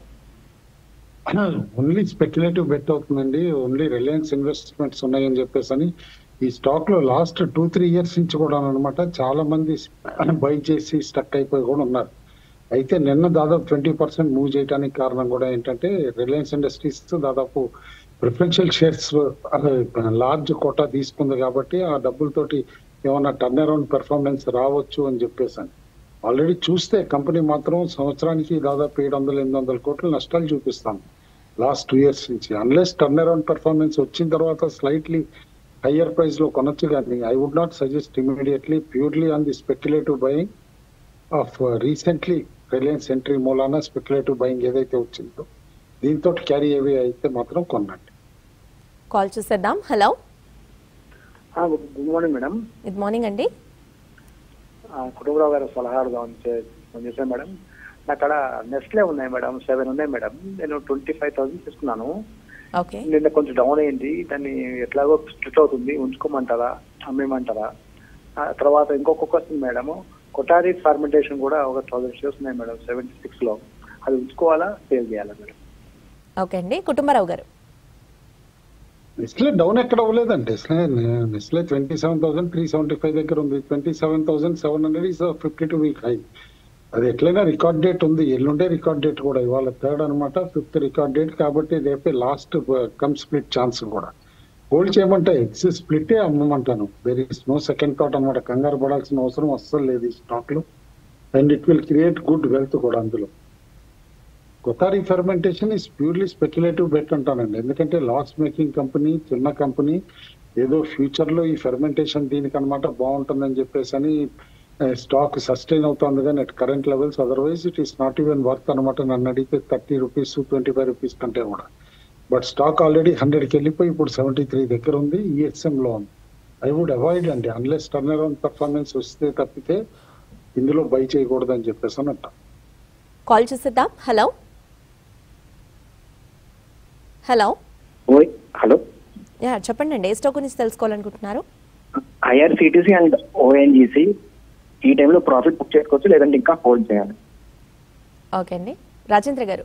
only speculative bet అవుతుందండి ఓన్లీ రిలయన్స్ ఇన్వెస్ట్మెంట్స్ ఉన్నాయని చెప్పేసి అని ఈ స్టాక్ లో లాస్ట్ టూ త్రీ ఇయర్స్ నుంచి కూడా అనమాట చాలా మంది బై చేసి స్టక్ అయిపోయి కూడా ఉన్నారు అయితే నిన్న దాదాపు ట్వంటీ పర్సెంట్ మూవ్ చేయడానికి కారణం కూడా ఏంటంటే రిలయన్స్ ఇండస్ట్రీస్ దాదాపు ప్రిఫరెన్షియల్ షేర్స్ లార్జ్ కోటా తీసుకుంది కాబట్టి ఆ డబ్బులతోటి ఏమన్నా టర్న్ అరౌండ్ పెర్ఫార్మెన్స్ రావచ్చు అని చెప్పేసాను ఆల్రెడీ చూస్తే కంపెనీ మాత్రం సంవత్సరానికి దాదాపు ఏడు వందల ఎనిమిది వందల కోట్లు నష్టాలు చూపిస్తాం లాస్ట్ టూ ఇయర్స్ నుంచి అన్లెస్ టర్న్ అరౌండ్ పెర్ఫార్మెన్స్ వచ్చిన తర్వాత స్లైట్లీ హయ్యర్ ప్రైస్ లో కొనొచ్చు కానీ I would not suggest immediately purely on the speculative buying of recently Reliance entry మూలాన స్పెక్యులేటివ్ బయింగ్ ఏదైతే వచ్చిందో దీంతో క్యారీ అవి అయితే మాత్రం కొనండి కాల్ చూసేద్దాం hello good morning madam good morning అండి కుటుంబరావు గారు సలహా అడుగుదామని ఫోన్ చేశాను మేడం నా అక్కడ నెస్ట్లే ఉన్నాయి మేడం సెవెన్ ఉన్నాయి మేడం నేను ట్వంటీ ఫైవ్ థౌసండ్ తీసుకున్నాను ఓకే నిన్న కొంచెం డౌన్ అయింది దాన్ని ఎట్లాగో స్ప్లిట్ అవుతుంది ఉంచుకోమంటారా అమ్మేయమంటారా ఆ తర్వాత ఇంకొక క్వశ్చన్ మేడం కొటారి ఫార్మెంటేషన్ కూడా ఒక థౌసండ్ షేర్స్ ఉన్నాయి మేడం సెవెంటీ సిక్స్ లో అది ఉంచుకోవాలా సేల్ చేయాలా మేడం ఓకే అండి కుటుంబరావు గారు నెస్లే డౌన్ ఎక్కడ అవ్వలేదండి Nestle Nestle twenty seven thousand three seventy five దగ్గర ఉంది twenty seven thousand seven hundred is fifty two week high అది ఎట్లయినా రికార్డ్ డేట్ ఉంది ఎల్లుండే రికార్డ్ డేట్ కూడా ఇవాళ థర్డ్ అనమాట ఫిఫ్త్ రికార్డ్ డేట్ కాబట్టి రేపే లాస్ట్ కమ్ స్ప్లిట్ ఛాన్స్ కూడా హోల్డ్ చేయమంటే ఎక్స్ స్ప్లిట్ అమ్మమంటాను very is no second thought అనమాట కంగారు పడాల్సిన అవసరం అస్సలు లేదు ఈ స్టాక్ లో and it will create good wealth కూడా అందులో Kothari fermentation is purely speculative bet అంటానండి ఎందుకంటే లాస్ మేకింగ్ కంపెనీ చిన్న కంపెనీ ఏదో ఫ్యూచర్ లో ఈ ఫెర్మెంటేషన్ దీనికి అనమాట బాగుంటుందని చెప్పేసి అని స్టాక్ సస్టైన్ అవుతుంది కానీ at current levels otherwise it is not even worth అనమాట నన్ను అడిగితే thirty rupees twenty five rupees కంటే కూడా బట్ స్టాక్ ఆల్రెడీ హండ్రెడ్కి వెళ్ళిపోయి ఇప్పుడు సెవెంటీ త్రీ దగ్గర ఉంది ఈఎస్ఎం లో ఉంది ఐ వుడ్ అవాయిడ్ అండి అన్లెస్ టర్న్ అరౌండ్ పర్ఫార్మెన్స్ వస్తే తప్పితే ఇందులో బై చేయకూడదు అని చెప్పేసి అని అంటాం కాల్ చూసేద్దాం హలో హలో ఓయ్ హలో యా చెప్పండి అండి ఏ స్టాక్ గురించి తెలుసుకోవాలనుకుంటున్నారు ఐఆర్సిటిసి అండ్ ఓఎన్జిసి ఈ టైంలో ప్రాఫిట్ బుక్ చేసుకోవచ్చు లేదంటే ఇంకా హోల్డ్ చేయాలి ఓకే అండి Rajendra garu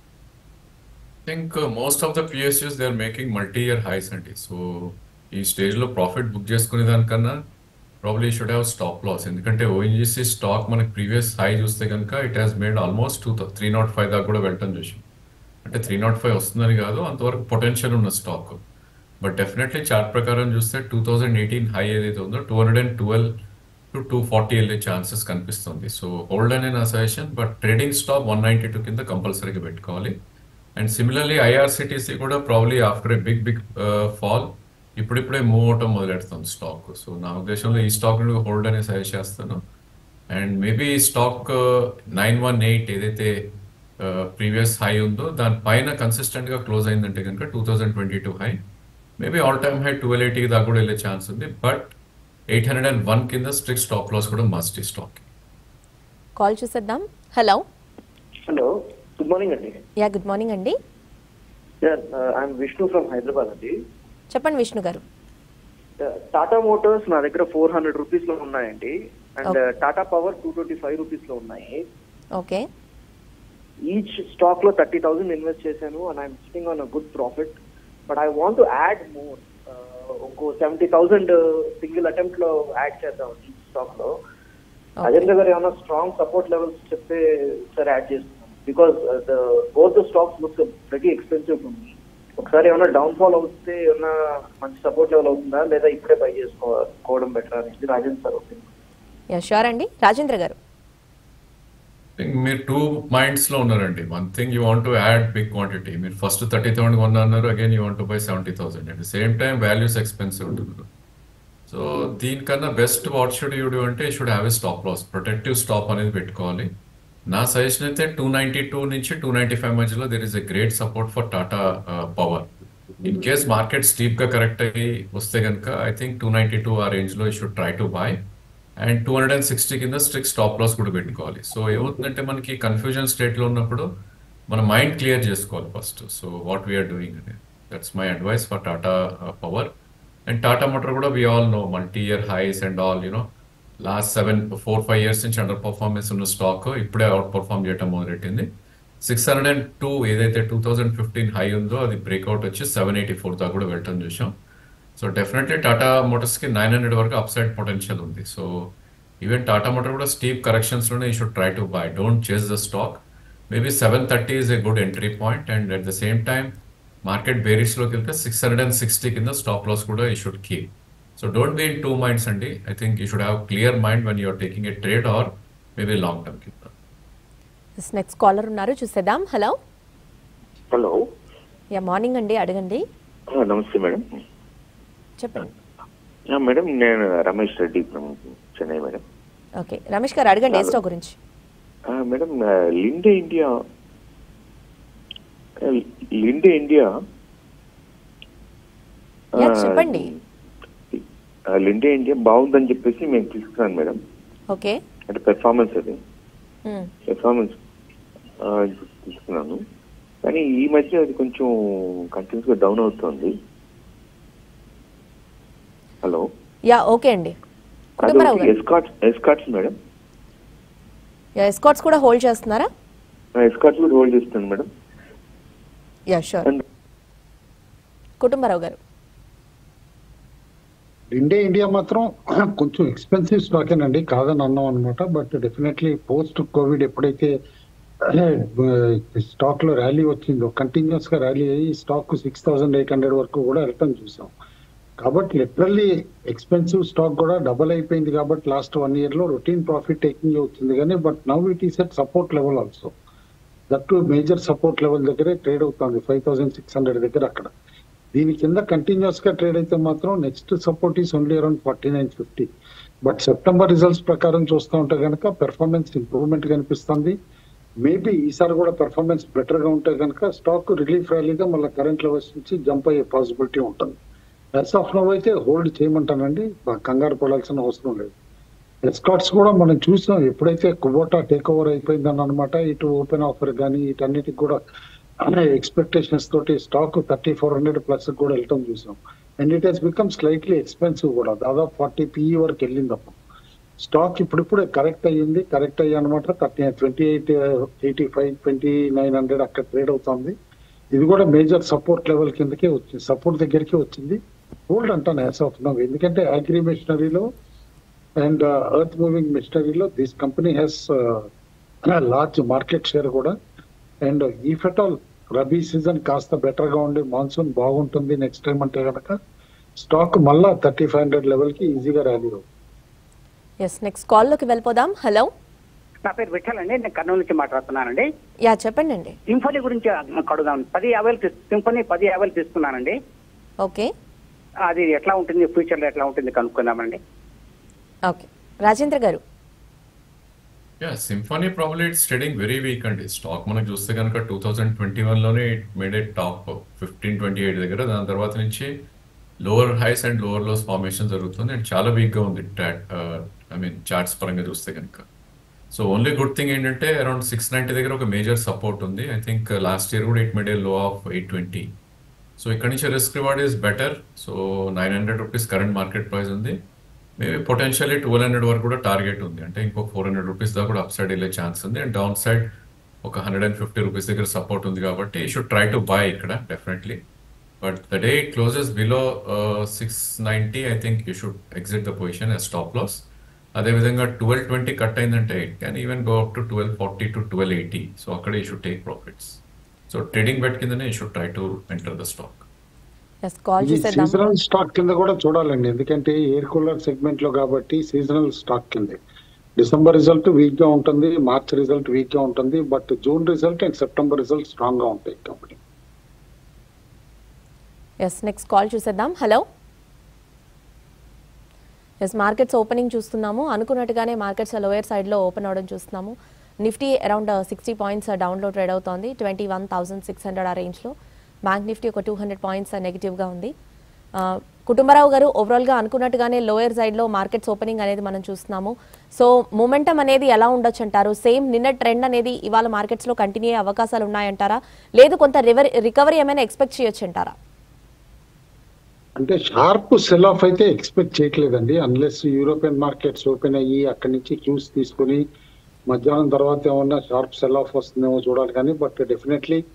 think most of the PSUs they are making multi year highs అండి సో ఈ స్టేజ్ లో ప్రాఫిట్ బుక్ చేసుకునే దానికన్నా probably should have stop loss ఎందుకంటే ఓఎన్జీసీ స్టాక్ మనకి ప్రీవియస్ హై చూస్తే కనుక it has made almost two three not five దాకా కూడా వెళ్ళటం చూసాం అంటే త్రీ నాట్ ఫైవ్ వస్తుందని కాదు అంతవరకు పొటెన్షియల్ ఉన్న స్టాక్ బట్ డెఫినెట్లీ చార్ట్ ప్రకారం చూస్తే టూ థౌజండ్ ఎయిటీన్ హై ఏదైతే ఉందో two hundred and twelve to two forty వెళ్ళే ఛాన్సెస్ కనిపిస్తుంది సో హోల్డ్ అనే నా suggestion but trading stop one ninety two కింద కంపల్సరీగా పెట్టుకోవాలి అండ్ సిమిలర్లీ ఐఆర్సిటీసీ కూడా probably after a big big fall ఇప్పుడిప్పుడే మూవ్ అవటం మొదలెడుతుంది స్టాక్ సో నా ఉద్దేశంలో ఈ స్టాక్ నుండి హోల్డ్ అనే సజెస్ట్ చేస్తాను అండ్ మేబీ ఈ స్టాక్ నైన్ వన్ ఎయిట్ ఏదైతే ప్రీవియస్ హై ఉందో దానిపైన కన్సిస్టెంట్ గా క్లోజ్ అయిందంటే కనుక two thousand twenty two high maybe all time high twelve eighty దాకా కూడా వెళ్ళే ఛాన్స్ ఉంది but eight hundred and one కింద స్ట్రిక్ట్ స్టాప్ లాస్ కూడా మస్ట్ ఈ స్టాక్ కాల్ చూసేద్దాం హలో హలో గుడ్ మార్నింగ్ అండి యా గుడ్ మార్నింగ్ అండి ఐఎమ్ విష్ణు ఫ్రమ్ హైదరాబాద్ అండి చెప్పండి విష్ణు గారు టాటా మోటార్స్ నా దగ్గర ఫోర్ హండ్రెడ్ రూపీస్ లో ఉన్నాయండి and Tata power two twenty five rupees లో ఉన్నాయి ఓకే ఈచ్ స్టాక్ లో థర్టీ థౌసండ్ ఇన్వెస్ట్ చేశాను and I'm sitting on a good profit but I want add more ఇంకో సెవెంటీ థౌసండ్ సింగిల్ అటెంప్ట్ లో add చేద్దాం ఈ స్టాక్ లో అజేంద్ర గారు ఏమైనా స్ట్రాంగ్ సపోర్ట్ లెవెల్స్ చెప్తే ఒకసారి యాడ్ చేస్తున్నాను because the both the stocks look very expensive ఉంది ఒకసారి ఏమైనా డౌన్ ఫాల్ అవుతే ఏమైనా మంచి సపోర్ట్ లెవెల్ అవుతుందా లేదా ఇప్పుడే బై చేసుకోవడం బెటర్ అనేది Rajendra sir opinion yeah sure అండి రాజేంద్ర గారు మీరు టూ మైండ్స్ లో ఉన్నారండి one thing you want to add big quantity మీరు ఫస్ట్ థర్టీ థౌసండ్ కొన్నా అన్నారు again you want to buy seventy thousand at same time values expensive ఉంటుంది సో దీనికన్నా best what should you do అంటే should have a stop loss protective stop అనేది పెట్టుకోవాలి నా suggestion అయితే టూ నైన్టీ టూ నుంచి టూ నైన్టీ ఫైవ్ మధ్యలో there is a great support for Tata power in case market steep గా correct అయ్యి వస్తే కనుక I think two ninety two ఆ రేంజ్ లో you should try to buy and two hundred and sixty కింద strict stop loss కూడా పెట్టుకోవాలి so ఏమవుతుందంటే మనకి కన్ఫ్యూజన్ స్టేట్ లో ఉన్నప్పుడు మన మైండ్ క్లియర్ చేసుకోవాలి first so what we are doing అనేది that's my advice for Tata power and Tata motor కూడా we all know multi year highs and all you know last seven four five years నుంచి under performance ఉన్న stock ఇప్పుడే out perform చేయడం మొదలెట్టింది six hundred and two ఏదైతే two thousand fifteen high ఉందో అది breakout వచ్చి సెవెన్ ఎయిటీ ఫోర్ దాకా కూడా వెళ్ళటం చూసాం సో డెఫినెట్లీ టాటా మోటార్స్కి నైన్ హండ్రెడ్ వరకు అప్ సైడ్ పొటెన్షియల్ ఉంది సో ఈవెన్ టాటా మోటార్ కూడా స్టీప్ కరెక్షన్స్లోనే you should try to buy don't chase the stock maybe seven thirty is a good entry point and at the same time market బేరిస్లోకి వెళ్తే six hundred and sixty కింద stop loss కూడా you should keep so don't be in two minds అండి I think you should have clear mind when you're taking a trade or maybe long term కింద next caller ఉన్నారు చూసేద్దాం hello hello yeah morning అండి అడగండి ఆ, నమస్తే madam చెప్పండి ఆ, మేడం నేను Ramesh Reddy from Chennai madam okay Ramesh garu అడగండి ఏ స్టాక్ గురించి ఆ, మేడం ఆ, లిండే ఇండియా ఆ, లిండే ఇండియా ఆ, యా చెప్పండి ఆ, లిండే ఇండియా బాగుందని చెప్పేసి మేము తీసుకున్నాను మేడం ఓకే అంటే పెర్ఫార్మెన్స్ అది మ్మ్. పెర్ఫార్మెన్స్ ఆ, తీసుకున్నాను కానీ ఈ మధ్య అది కొంచెం కంటిన్యూస్ గా డౌన్ అవుతుంది హలో యా ఓకే అండి Kutumbarao garu Escorts Escorts madam yeah Escorts కూడా హోల్డ్ చేస్తున్నారా ఎస్కాట్స్ కూడా హోల్డ్ చేస్తాను madam yeah sure Kutumbarao garu India India మాత్రం కొంచెం ఎక్స్పెన్సివ్ స్టాక్ అండి కాదని అన్నాం అనమాట బట్ డెఫినెట్లీ పోస్ట్ కోవిడ్ ఎప్పుడైతే స్టాక్ లో ర్యాలీ వచ్చిందో కంటిన్యూస్ గా ర్యాలీ అయ్యి stock six thousand eight hundred వరకు కూడా వెళ్ళటం చూసాం కాబట్టి లిటరల్లీ ఎక్స్పెన్సివ్ స్టాక్ కూడా డబల్ అయిపోయింది కాబట్టి లాస్ట్ వన్ ఇయర్ లో రొటీన్ ప్రాఫిట్ టేకింగ్ వచ్చింది కానీ but now it is at support level also that major support level దగ్గరే ట్రేడ్ అవుతుంది ఫైవ్ థౌసండ్ సిక్స్ హండ్రెడ్ దగ్గర అక్కడ దీని కింద కంటిన్యూస్ గా ట్రేడ్ అయితే మాత్రం next support is only around forty nine fifty but September results ప్రకారం చూస్తూ ఉంటే కనుక పెర్ఫార్మెన్స్ ఇంప్రూవ్మెంట్ కనిపిస్తుంది మేబీ ఈసారి కూడా పెర్ఫార్మెన్స్ బెటర్ గా ఉంటే కనుక స్టాక్ రిలీఫ్ ర్యాలీగా మళ్ళీ కరెంట్ లెవెల్స్ నుంచి జంప్ అయ్యే పాసిబిలిటీ ఉంటుంది ఎస్ ఆఫ్ నో అయితే హోల్డ్ చేయమంటానండి బా- కంగారు పడాల్సిన అవసరం లేదు ఎస్కాట్స్ కూడా మనం చూసాం ఎప్పుడైతే కుబోటా టేక్ ఓవర్ అయిపోయిందని అనమాట ఇటు ఓపెన్ ఆఫర్ కానీ వీటన్నిటికి కూడా ఎక్స్పెక్టేషన్స్ తోటి stock thirty four hundred plus కూడా వెళ్ళటం చూసాం and it has become slightly expensive కూడా దాదాపు ఫార్టీ పిఈ వరకు వెళ్ళింది అప్పుడు స్టాక్ ఇప్పుడిప్పుడే కరెక్ట్ అయ్యింది కరెక్ట్ అయ్యి అనమాట thirty twenty eight eighty five twenty nine hundred అక్కడ ట్రేడ్ అవుతుంది ఇది కూడా మేజర్ సపోర్ట్ లెవెల్ కిందకే వచ్చింది సపోర్ట్ దగ్గరికి వచ్చింది హోల్డ్ అంటాను యాజ్ ఆఫ్ నవ్ ఎందుకంటే అగ్రి మెషినరీలో అండ్ ఎర్త్ మూవింగ్ మిషనరీలో this company has large market share కూడా అండ్ ఈ ఫెటాల్ రబీ సీజన్ కాస్త బెటర్ గా ఉండి మాన్సూన్ బాగుంటుంది నెక్స్ట్ టైం అంటే కనుక స్టాక్ మళ్ళా థర్టీ ఫైవ్ హండ్రెడ్ లెవెల్ కి ఈజీగా ర్యాలీ అవుతుంది ఎస్ నెక్స్ట్ కాల్లోకి వెళ్ళిపోదాం హలో నా పేరు విఠల్ అండి నేను కర్నూలు నుంచి మాట్లాడుతున్నానండి యా చెప్పండి అండి సింఫనీ గురించి అడుగుదాం పది యాభైలు తీస్- సింఫనీ పది యాభైలు తీసుకున్నానండి ఓకే అది ఎట్లా ఉంటుంది ఫ్యూచర్ లో ఎట్లా ఉంటుంది కనుక్కుందామండి ఓకే రాజేంద్ర గారు yeah Symphony probably it's trading very weak అండి స్టాక్ మనకు చూస్తే కనుక టూ థౌజండ్ ట్వంటీ వన్లోనే it made a top fifteen twenty eight దగ్గర దాని తర్వాత నుంచి lower highs and lower lows formation జరుగుతుంది అండ్ చాలా వీక్గా ఉంది ఐ మీన్ చార్ట్స్ పరంగా చూస్తే కనుక సో ఓన్లీ గుడ్ థింగ్ ఏంటంటే అరౌండ్ సిక్స్ నైంటీ దగ్గర ఒక మేజర్ సపోర్ట్ ఉంది ఐ థింక్ లాస్ట్ ఇయర్ కూడా ఇట్ మేడ్ ఏ లో ఆఫ్ ఎయిట్ ట్వంటీ సో ఇక్కడ నుంచి risk reward is better so nine hundred rupees current market price ఉంది maybe potentially twelve hundred వరకు కూడా టార్గెట్ ఉంది అంటే ఇంకొక ఫోర్ హండ్రెడ్ రూపీస్ దాకా కూడా అప్ సైడ్ వెళ్ళే ఛాన్స్ ఉంది అండ్ డౌన్ సైడ్ ఒక హండ్రెడ్ అండ్ ఫిఫ్టీ రూపీస్ దగ్గర సపోర్ట్ ఉంది కాబట్టి ఈ షుడ్ ట్రై టు బై ఇక్కడ definitely but the day closes below six ninety I think you should exit the position yes stop loss అదేవిధంగా twelve twenty cut అయిందంటే it can even go up to twelve forty to twelve eighty so అక్కడ you should take profits so trading bet కిందనే you should try to enter the stock yes call ఇది చేసేద్దాం seasonal stock కింద కూడా చూడాలండి ఎందుకంటే air cooler segment లో కాబట్టి సీజనల్ స్టాక్ కింద డిసెంబర్ రిజల్ట్ వీక్ గా ఉంటుంది మార్చ్ రిజల్ట్ వీక్ గా ఉంటుంది but June result and September result strong గా ఉంటాయి కంపెనీ ఎస్ నెక్స్ట్ కాల్ చూసేద్దాం హలో ఎస్ మార్కెట్స్ ఓపెనింగ్ చూస్తున్నాము అనుకున్నట్టుగానే మార్కెట్స్ లోయర్ సైడ్లో ఓపెన్ అవడం చూస్తున్నాము నిఫ్టీ అరౌండ్ సిక్స్టీ పాయింట్స్ డౌన్లో ట్రేడ్ అవుతోంది twenty one thousand six hundred ఆ రేంజ్లో బ్యాంక్ నిఫ్టీ ఒక టూ హండ్రెడ్ పాయింట్స్ నెగిటివ్గా ఉంది ఆ, కుటుంబరావు గారు ఓవరాల్గా అనుకున్నట్టుగానే లోయర్ సైడ్లో మార్కెట్స్ ఓపెనింగ్ అనేది మనం చూస్తున్నాము సో మూమెంటం అనేది ఎలా ఉండొచ్చు అంటారు సేమ్ నిన్న ట్రెండ్ అనేది ఇవాళ మార్కెట్స్లో కంటిన్యూ అయ్యే అవకాశాలు ఉన్నాయంటారా లేదు కొంత రివర్ రికవరీ ఏమైనా ఎక్స్పెక్ట్ చేయొచ్చు అంటారా అంటే షార్ప్ సెల్ ఆఫ్ అయితే ఎక్స్పెక్ట్ చేయట్లేదండి అన్లెస్ యూరోపియన్ మార్కెట్స్ ఓపెన్ అయ్యి అక్కడి నుంచి క్యూస్ తీసుకుని మధ్యాహ్నం తర్వాత ఏమన్నా షార్ప్ సెల్ ఆఫ్ వస్తుందేమో చూడాలి కానీ బట్ డెఫినెట్లీ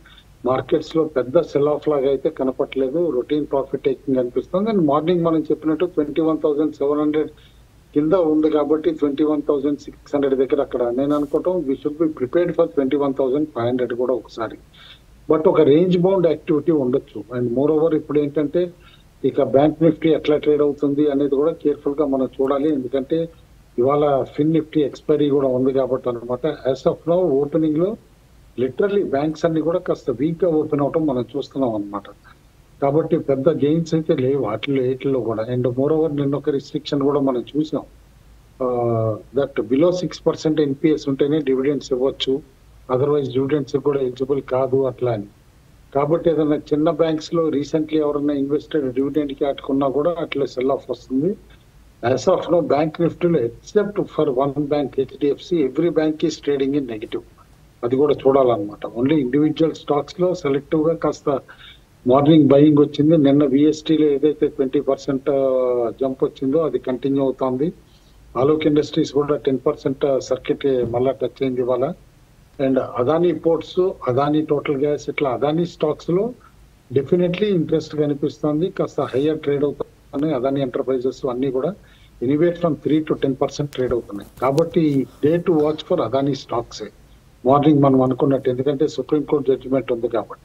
మార్కెట్స్ లో పెద్ద సెల్ ఆఫ్ లాగా అయితే కనపట్లేదు రొటీన్ ప్రాఫిట్ టేకింగ్ అనిపిస్తుంది అండ్ మార్నింగ్ మనం చెప్పినట్టు twenty one thousand seven hundred కింద ఉంది కాబట్టి twenty one thousand six hundred దగ్గర అక్కడ నేను అనుకోవటం we should be prepared for twenty one thousand five hundred కూడా ఒకసారి బట్ ఒక రేంజ్ బౌండ్ యాక్టివిటీ ఉండొచ్చు అండ్ మోర్ ఓవర్ ఇప్పుడు ఏంటంటే ఇక బ్యాంక్ నిఫ్టీ ఎట్లా ట్రేడ్ అవుతుంది అనేది కూడా కేర్ఫుల్ గా మనం చూడాలి ఎందుకంటే ఇవాళ ఫిన్ నిఫ్టీ ఎక్స్పైరీ కూడా ఉంది కాబట్టి అనమాట యాజ్ ఆఫ్ నో ఓపెనింగ్ లో లిటరల్లీ బ్యాంక్స్ అన్ని కూడా కాస్త వీక్ గా ఓపెన్ అవటం మనం చూస్తున్నాం అనమాట కాబట్టి పెద్ద గెయిన్స్ అయితే లేవు వాటిలో వీటిలో కూడా అండ్ మోర్ ఓవర్ నిన్న ఒక రిస్ట్రిక్షన్ కూడా మనం చూసాం that below six percent NPAs ఉంటేనే డివిడెండ్స్ ఇవ్వచ్చు అదర్వైజ్ డివిడెండ్స్ కూడా ఎలిజిబుల్ కాదు అట్లా అని కాబట్టి ఏదైనా చిన్న బ్యాంక్స్ లో రీసెంట్లీ ఎవరైనా ఇన్వెస్టెడ్ డివిడెండ్ కి ఆటుకున్నా కూడా అట్లా సెల్ ఆఫ్ వస్తుంది యాజ్ ఆఫ్ నో బ్యాంక్ నిఫ్టీలో except for one bank HDFC every bank is trading in negative అది కూడా చూడాలన్నమాట ఓన్లీ ఇండివిజువల్ స్టాక్స్ లో సెలెక్టివ్ గా కాస్త మార్నింగ్ బయింగ్ వచ్చింది నిన్న విఎస్టీలో ఏదైతే ట్వంటీ పర్సెంట్ జంప్ వచ్చిందో అది కంటిన్యూ అవుతోంది ఆలోక్ ఇండస్ట్రీస్ కూడా టెన్ పర్సెంట్ సర్కిట్ మళ్ళా టచ్ అయింది ఇవాళ and Adani Ports Adani Total Gas ఇట్లా అదానీ స్టాక్స్ లో డెఫినెట్లీ ఇంట్రెస్ట్ కనిపిస్తుంది కాస్త హయ్యర్ ట్రేడ్ అవుతున్నాయి అదానీ ఎంటర్ప్రైజెస్ అన్ని కూడా anywhere from three to ten percent trade అవుతున్నాయి కాబట్టి day to watch for Adani stocks morning మనం అనుకున్నట్టు ఎందుకంటే సుప్రీం కోర్ట్ జడ్జిమెంట్ ఉంది కాబట్టి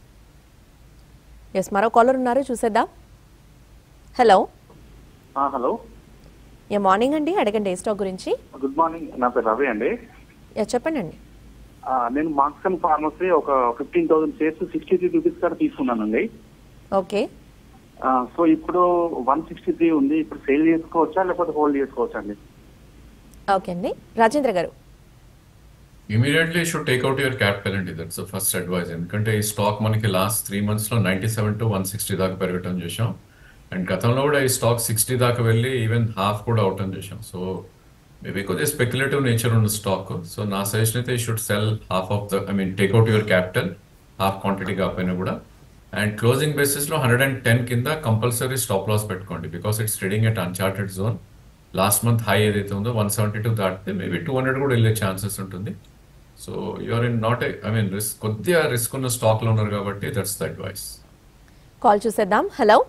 ఎస్ మరో కాలర్ ఉన్నారు చూసేద్దాం హలో హలో యా మార్నింగ్ అండి అడగండి ఏ స్టాక్ గురించి గుడ్ మార్నింగ్ నా పేరు రవి అండి యా చెప్పండి అండి ఆ, నేను మార్క్సన్ ఫార్మసీ ఒక fifteen thousand shares sixty three rupees కాడ తీసుకున్నానండి ఓకే ఆ, సో ఇప్పుడు వన్ సిక్స్టీ త్రీ ఉంది ఇప్పుడు సేల్ చేసుకోవచ్చా లేకపోతే హోల్డ్ చేసుకోవచ్చా అండి ఓకే అండి Rajendra garu immediately should take out your capital అండి దట్స్ ఫస్ట్ అడ్వైజ్ ఎందుకంటే ఈ స్టాక్ మనకి లాస్ట్ త్రీ మంత్స్ లో ninety seven to one sixty దాకా పెరగటం చూసాం అండ్ గతంలో కూడా ఈ స్టాక్ సిక్స్టీ దాకా వెళ్ళి ఈవెన్ హాఫ్ కూడా అవటం చూసాం సో మేబీ కొద్దిగా స్పెక్యులేటివ్ నేచర్ ఉన్న స్టాక్ సో నా సజెషన్ అయితే should sell half of the I mean take out your capital half quantity కాకపోయినా కూడా అండ్ క్లోజింగ్ బేసిస్ లో హండ్రెడ్ అండ్ టెన్ కింద కంపల్సరీ స్టాప్ లాస్ పెట్టుకోండి because it's trading at uncharted zone last month high ఏదైతే ఉందో one seventy two దాటితే maybe two hundred కూడా వెళ్ళే ఛాన్సెస్ ఉంటుంది so you're in not I mean risk కొద్దిగా రిస్క్ ఉన్న స్టాక్ లో ఉన్నారు కాబట్టి దట్స్ ద అడ్వైస్ కాల్ చూసేద్దాం hello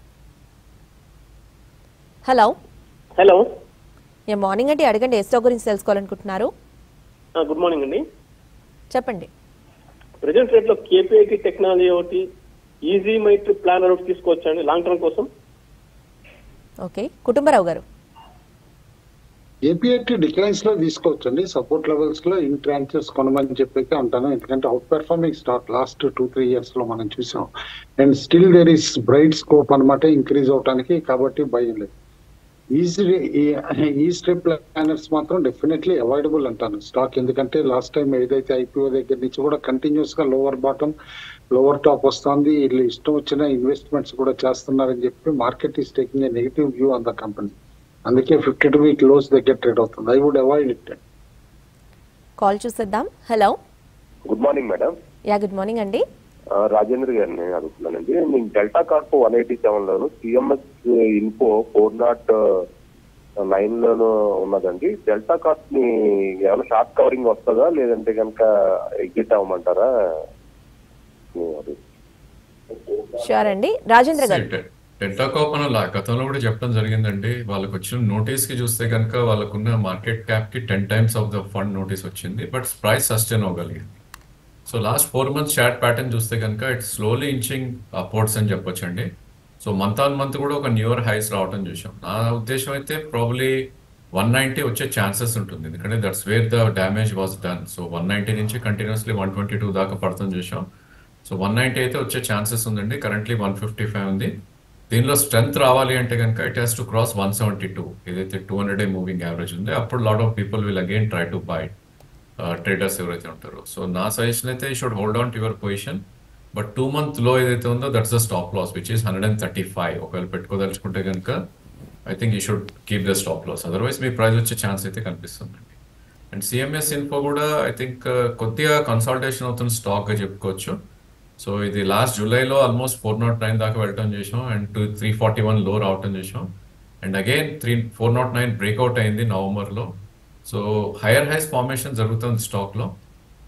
hello hello yeah morning అండి అడగండి ఏ స్టాక్ గురించి తెలుసుకోవాలనుకుంటున్నారు గుడ్ మార్నింగ్ అండి చెప్పండి ప్రజెంట్ రేట్ లో కేపీఐటి టెక్నాలజీ ఒకటి ఈజీ మైట్ ప్లానర్ ఒకటి తీసుకోవచ్చా అండి లాంగ్ టర్మ్ కోసం okay Kutumbarao garu KPIT declines లో తీసుకోవచ్చండి సపోర్ట్ లెవెల్స్ లో ఇన్ ట్రాన్చెస్ కొనమని చెప్పైతే అంటాను ఎందుకంటే outperforming stock last two three years లో మనం చూసాం and still there is bright scope అనమాట ఇంక్రీజ్ అవడానికి కాబట్టి భయం లేదు ఈజీ ఈ స్ట్రిప్ ప్లానర్స్ మాత్రం డెఫినెట్లీ అవాయిడబుల్ అంటాను స్టాక్ ఎందుకంటే లాస్ట్ టైం ఏదైతే ఐపీఓ దగ్గర నుంచి కూడా కంటిన్యూస్ గా లోవర్ బాటం లోవర్ టాప్ వస్తుంది వీళ్ళు ఇష్టం వచ్చిన ఇన్వెస్ట్మెంట్స్ కూడా చేస్తున్నారని చెప్పి market is taking a negative view on the company అందుకే ఫిఫ్టీ టూ వీక్ లోస్ దగ్గర ట్రేడ్ అవుతుంది I would avoid it call చూసేద్దాం hello good morning madam yeah good morning అండి ఆ, రాజేంద్ర గారిని అడుగుతున్నానండి నేను Delta Corp one eighty seven లోను CMS Info four nought nine లోను ఉన్నదండి డెల్టా కార్ప్ ని ఏమైనా షార్ట్ కవరింగ్ వస్తుందా లేదంటే కనుక ఎగ్జిట్ అవ్వమంటారా అది. షూర్ అండి రాజేంద్ర గారు డెల్టా కాప్ అని లా- గతంలో కూడా చెప్పడం జరిగిందండి వాళ్ళకి వచ్చిన నోటీస్ కి చూస్తే కనుక వాళ్ళకున్న మార్కెట్ క్యాప్ కి ten times of the fund notice వచ్చింది బట్ ప్రైస్ సస్టైన్ అవ్వగలిగింది so last four months chart pattern చూస్తే కనుక ఇట్స్ స్లోలీ ఇంచింగ్ అపోర్ట్స్ అని చెప్పొచ్చండి సో మంత్ ఆన్ మంత్ కూడా ఒక న్యూయర్ హైస్ రావటం చూసాం నా ఉద్దేశం అయితే ప్రాబ్లీ వన్ నైంటీ వచ్చే ఛాన్సెస్ ఉంటుంది ఎందుకంటే that's where the damage was done so one ninety నుంచి కంటిన్యూస్లీ వన్ ట్వంటీ టూ దాకా పడుతుంది చూసాం సో వన్ నైంటీ అయితే వచ్చే ఛాన్సెస్ ఉందండి కరెంట్లీ వన్ ఫిఫ్టీ ఫైవ్ ఉంది దీనిలో స్ట్రెంత్ రావాలి అంటే కనుక it has to cross one seventy two ఏదైతే two hundred a moving average ఉంది అప్పుడు lot of people will again try to buy traders ఎవరైతే ఉంటారో సో నా సజెషన్ అయితే should hold on to your position but two month లో ఏదైతే ఉందో that's the stop loss which is hundred and thirty five ఒకవేళ పెట్టుకోదలుచుకుంటే కనుక I think you should keep the stop loss otherwise మీ ప్రైస్ వచ్చే ఛాన్స్ అయితే కనిపిస్తుందండి అండ్ సిఎంఎస్ ఇన్ఫో కూడా ఐ థింక్ కొద్దిగా కన్సల్టేషన్ అవుతున్న స్టాక్ గా చెప్పుకోవచ్చు సో ఇది లాస్ట్ జూలైలో ఆల్మోస్ట్ ఫోర్ నాట్ నైన్ దాకా వెళ్ళటం చేసాం and two three forty one లో రావటం చేసాం and again three four nought nine breakout అయింది నవంబర్లో సో హైయర్ హైస్ ఫార్మేషన్ జరుగుతుంది స్టాక్లో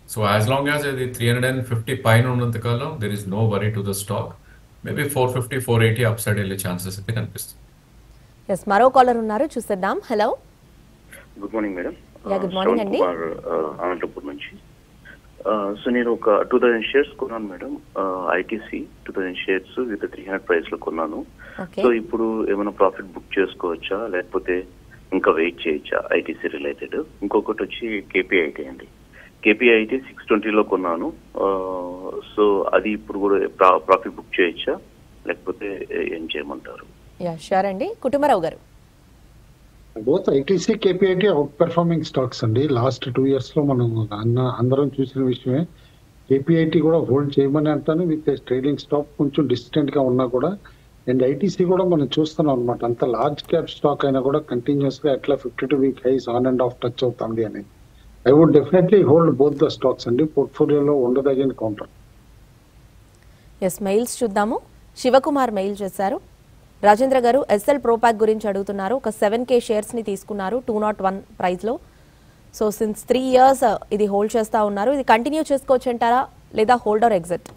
సో యాజ్ లాంగ్ యాజ్ అది త్రీ హండ్రెడ్ అండ్ ఫిఫ్టీ పైన ఉన్నంత కాలం there is no worry to the stock maybe four fifty four eighty up side వెళ్ళే chances అయితే కనిపిస్తుంది ఎస్ మరో కాలర్ ఉన్నారు చూసేద్దాం hello good morning madam yeah good morning అండి కుమార్ అనంతపూర్ నుంచి సో నేను ఒక టూ థౌజండ్ షేర్స్ కొన్నాను madam ITC two thousand shares with three hundred price లో కొన్నాను ఓకే సో ఇప్పుడు ఏమైనా ప్రాఫిట్ బుక్ చేసుకోవచ్చా లేకపోతే ఇంకా వెయిట్ చేయొచ్చా ఐటీసీ రిలేటెడ్ ఇంకొకటి వచ్చి కేపీఐటీ అండి కేపీఐటీ సిక్స్ ట్వంటీలో కొన్నాను సో అది ఇప్పుడు కూడా ప్రాఫిట్ బుక్ చేయొచ్చా లేకపోతే ఏం చేయమంటారు యా షూర్ అండి Kutumbarao garu both ITC KPIT outperforming stocks అండి లాస్ట్ టూ ఇయర్స్ లో మనం అన్న అందరం చూసిన విషయమే కేపీఐటీ కూడా హోల్డ్ చేయమని అంటాను విత్ ట్రేడింగ్ స్టాక్ కొంచెం డిస్టెంట్ గా ఉన్నా కూడా అండ్ ఐటీసీ కూడా మనం చూస్తున్నాం అనమాట అంత లార్జ్ క్యాప్ స్టాక్ అయినా కూడా కంటిన్యూస్ గా ఎట్లా fifty two week highs on and off touch అవుతుంది అని I would definitely hold both the stocks అండి పోర్ట్ఫోలియోలో ఉండదగిన కౌంటర్ ఎస్ మెయిల్స్ చూద్దాము శివకుమార్ మెయిల్ చేశారు రాజేంద్ర గారు ఎస్ఎల్ ప్రోపాక్ గురించి అడుగుతున్నారు ఒక సెవెన్ కే షేర్స్ ని తీసుకున్నారు టూ నాట్ వన్ ప్రైస్ లో సో సిన్స్ త్రీ ఇయర్స్ ఇది హోల్డ్ చేస్తా ఉన్నారు ఇది కంటిన్యూ చేసుకోవచ్చు అంటారా లేదా hold or exit